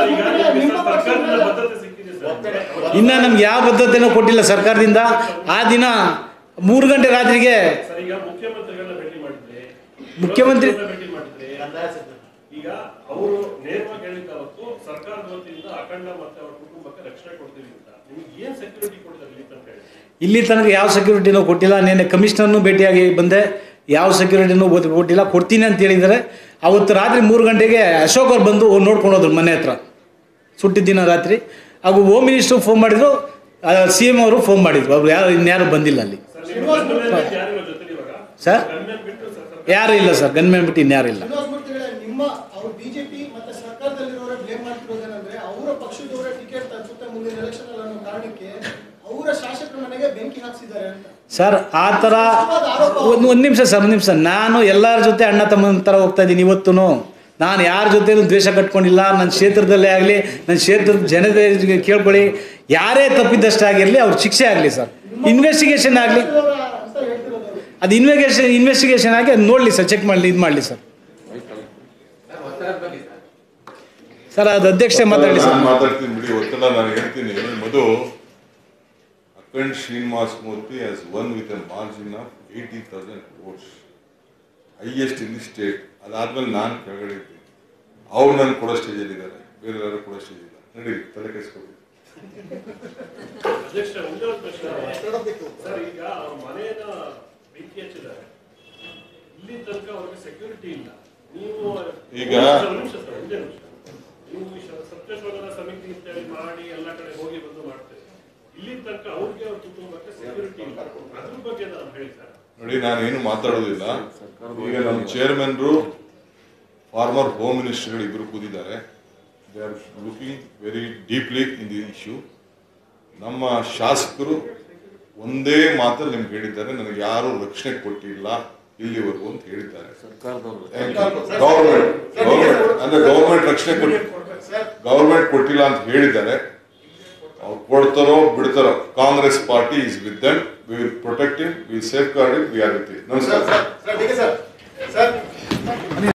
ಇನ್ನು ನಮ್ಗೆ ಯಾವ ಬದ್ಧತೆನೂ ಕೊಟ್ಟಿಲ್ಲ ಸರ್ಕಾರದಿಂದ ಆ ದಿನ ಮೂರು ಗಂಟೆ ರಾತ್ರಿಗೆ ಈಗ ಮುಖ್ಯಮಂತ್ರಿಗಳನ್ನ ಭೇಟಿ ಮಾಡಿದ್ರೆ ಮುಖ್ಯಮಂತ್ರಿ ಭೇಟಿ ಮಾಡಿದ್ರೆ ಈಗ ಅವರು ನೇರವಾಗಿ ಹೇಳಿದ್ದ ಅವತ್ತು ಸರ್ಕಾರದ ವತಿಯಿಂದ ಅಖಂಡ ಮತ್ತೆ ಅವರ ಕುಟುಂಬಕ್ಕೆ ರಕ್ಷಣೆ ಕೊಡ್ತೀವಿ ಅಂತ ನಿಮ್ಗೆ ಏನ್ ಸೆಕ್ಯೂರಿಟಿ ಕೊಡ್ತಾರೆ ಇಲ್ಲಿ ತನಕ ಹೇಳಿ ಇಲ್ಲಿ ತನಕ ಯಾವ ಸೆಕ್ಯೂರಿಟಿನೂ ಕೊಟ್ಟಿಲ್ಲ ನಿನ್ನೆ ಕಮಿಷನರ್ನು ಭೇಟಿಯಾಗಿ ಬಂದೆ ಯಾವ ಸೆಕ್ಯೂರಿಟಿನೂ ಗೊತ್ತು- ಕೊಟ್ಟಿಲ್ಲ ಕೊಡ್ತೀನಿ ಅಂತ ಹೇಳಿದ್ದಾರೆ ಅವತ್ತು ರಾತ್ರಿ ಮೂರು ಗಂಟೆಗೆ ಅಶೋಕ್ ಅವ್ರು ಬಂದು ನೋಡ್ಕೊಂಡು ಹೋದ್ರು ಮನೆ ಹತ್ರ ಸುಟ್ಟಿದ್ದ ದಿನ ರಾತ್ರಿ ಹಾಗೂ ಹೋಮ್ ಮಿನಿಸ್ಟ್ರು ಫೋನ್ ಮಾಡಿದ್ರು ಸಿ ಎಮ್ ಅವರು ಫೋನ್ ಮಾಡಿದ್ರು ಅವ್ರು ಯಾರು ಇನ್ಯಾರು ಬಂದಿಲ್ಲ ಅಲ್ಲಿ ಯಾರಿರೋ ಜೊತೆ ಇವಾಗ ಸರ್ ಗನ್ಮ್ಯಾನ್ ಬಿಟ್ಟು ಸರ್ ಯಾರು ಇಲ್ಲ ಸರ್ ಗನ್ಮ್ಯಾನ್ ಬಿಟ್ಟು ಇನ್ಯಾರು ಇಲ್ಲ ಶ್ರೀನಿವಾಸ ಮೂರ್ತಿಗಳೇ ನಿಮ್ಮ ಅವರು ಬಿಜೆಪಿ ಮತ್ತೆ ಸರ್ಕಾರದಲ್ಲಿರೋರೇ ಬ್ಲೇಮ್ ಮಾಡ್ತಿರೋದೇನಂದ್ರೆ ಅವರ ಪಕ್ಷದವರೇ ಟಿಕೆಟ್ ತಲುಪುತ್ತೆ ಮುಂದಿನ ಎಲೆಕ್ಷನ್ ಅಲ್ಲಿ ಅನ್ನೋ ಕಾರಣಕ್ಕೆ ಅವರ ಶಾಸಕರ ಮನೆಗೆ ಬೆಂಕಿ ಹಾಕ್ಸಿದ್ದಾರೆ ಅಂತ ಸರ್ ಆ ಥರ ಒಂದು ಒಂದು ನಿಮಿಷ ಸರ್ ಒಂದು ನಿಮಿಷ ನಾನು ಎಲ್ಲರ ಜೊತೆ ಅಣ್ಣ ತಮ್ಮನ ಥರ ಹೋಗ್ತಾ ಇದ್ದೀನಿ ಇವತ್ತೂ ನಾನು ಯಾರ ಜೊತೆನೂ ದ್ವೇಷ ಕಟ್ಕೊಂಡಿಲ್ಲ ನನ್ನ ಕ್ಷೇತ್ರದಲ್ಲೇ ಆಗಲಿ ನನ್ನ ಕ್ಷೇತ್ರದ ಜನತೆ ಕೇಳ್ಕೊಳ್ಳಿ ಯಾರೇ ತಪ್ಪಿದ್ದಷ್ಟೇ ಆಗಿರಲಿ ಅವ್ರ ಶಿಕ್ಷೆ ಆಗಲಿ ಸರ್ ಇನ್ವೆಸ್ಟಿಗೇಷನ್ ಆಗಲಿ ಅಂತ ಹೇಳ್ತಿರೋದು ಅವ್ರು. ಅದು ಇನ್ವೆಸ್ಟಿಗೇಷನ್ ಇನ್ವೆಸ್ಟಿಗೇಷನ್ ಆಗಿ ಅದು ನೋಡಲಿ ಸರ್ ಚೆಕ್ ಮಾಡಲಿ ಇದು ಮಾಡಲಿ ಸರ್ ಸರ್ ಅದು ಅಧ್ಯಕ್ಷತೆ ಮಾತಾಡಿ ಸರ್ ನಾನು ಮಾತಾಡ್ತೀನಿ ಬಿಡಿ ಒತ್ತಡ ನಾನು ಹೇಳ್ತೀನಿ Madhu Akhand Srinivas Murthy has won with a margin of eighty thousand votes highest in the state ಅದಾದ್ಮೇಲೆ ನಾನು ಕೆಳಗಡೆ ಇದ್ದೀನಿ ಅವ್ರು ನಾನು ಕೊಡೋ ಸ್ಟೇಜಲ್ಲಿ ಇದ್ದಾರೆ ಬೇರೆ ಯಾರು ಕೊಡೋ ಸ್ಟೇಜ್ ಇಲ್ಲ ನಡಿ ತಲೆ ಕೆಡಿಸ್ಕೊಡಿ ಅಧ್ಯಕ್ಷ ಒಂದೇ ಒಂದು ಪ್ರಶ್ನೆ ಸರ್ ಈಗ ಅವ್ರ ಮನೆಯನ್ನ ಬೆಂಕಿ ಹಚ್ಚಿದ್ದಾರೆ ಇಲ್ಲಿ ತನಕ ಅವ್ರಿಗೆ ಸೆಕ್ಯೂರಿಟಿ ಇಲ್ಲ ನೀವು ಈಗ ಒಂದು ನಿಮಿಷ ಸರ್ ಒಂದೇ ನಿಮಿಷ ನೀವು ಈ ಶ- ಸತ್ಯಶೋಧನ ಸಮಿತಿ ಅಂತ ಹೇಳಿ ಮಾಡಿ ಎಲ್ಲ ಕಡೆ ಹೋಗಿ ಬಂದು ಮಾಡ್ತೇವೆ ಇಲ್ಲಿ ತನಕ ಅವ್ರಿಗೆ ಅವ್ರ ಕುಟುಂಬಕ್ಕೆ ಸೆಕ್ಯೂರಿಟಿ ಇಲ್ಲ ಅದ್ರ ಬಗ್ಗೆ ನಾನು ಹೇಳಿ ಸರ್ ನೋಡಿ ನಾನು ಏನು ಮಾತಾಡೋದಿಲ್ಲ ಈಗ ನಮ್ಮ ಚೇರ್ಮನ್ರು ಫಾರ್ಮರ್ ಹೋಮ್ ಮಿನಿಸ್ಟರ್ಗಳು ಇಬ್ಬರು ಕೂತಿದ್ದಾರೆ they are looking very deeply in the issue ನಮ್ಮ ಶಾಸಕರು ಒಂದೇ ಮಾತಲ್ಲಿ ನಿಮ್ಗೆ ಹೇಳಿದ್ದಾರೆ ನನಗೆ ಯಾರು ರಕ್ಷಣೆ ಕೊಟ್ಟಿಲ್ಲ ಇಲ್ಲಿವರೆಗೂ ಅಂತ ಹೇಳಿದ್ದಾರೆ ಗೌರ್ಮೆಂಟ್ ಗೌರ್ಮೆಂಟ್ ಅಂದ್ರೆ ಗೌರ್ಮೆಂಟ್ ರಕ್ಷಣೆ ಕೊಟ್ಟಿ ಗೌರ್ಮೆಂಟ್ ಕೊಟ್ಟಿಲ್ಲ ಅಂತ ಹೇಳಿದ್ದಾರೆ ಅವ್ರು ಕೊಡ್ತಾರೋ ಬಿಡ್ತಾರೋ Congress party is with them we will protect it we safeguard it we are with it ನಮಸ್ಕಾರ ಸರ್ ಸರ್ ಸರ್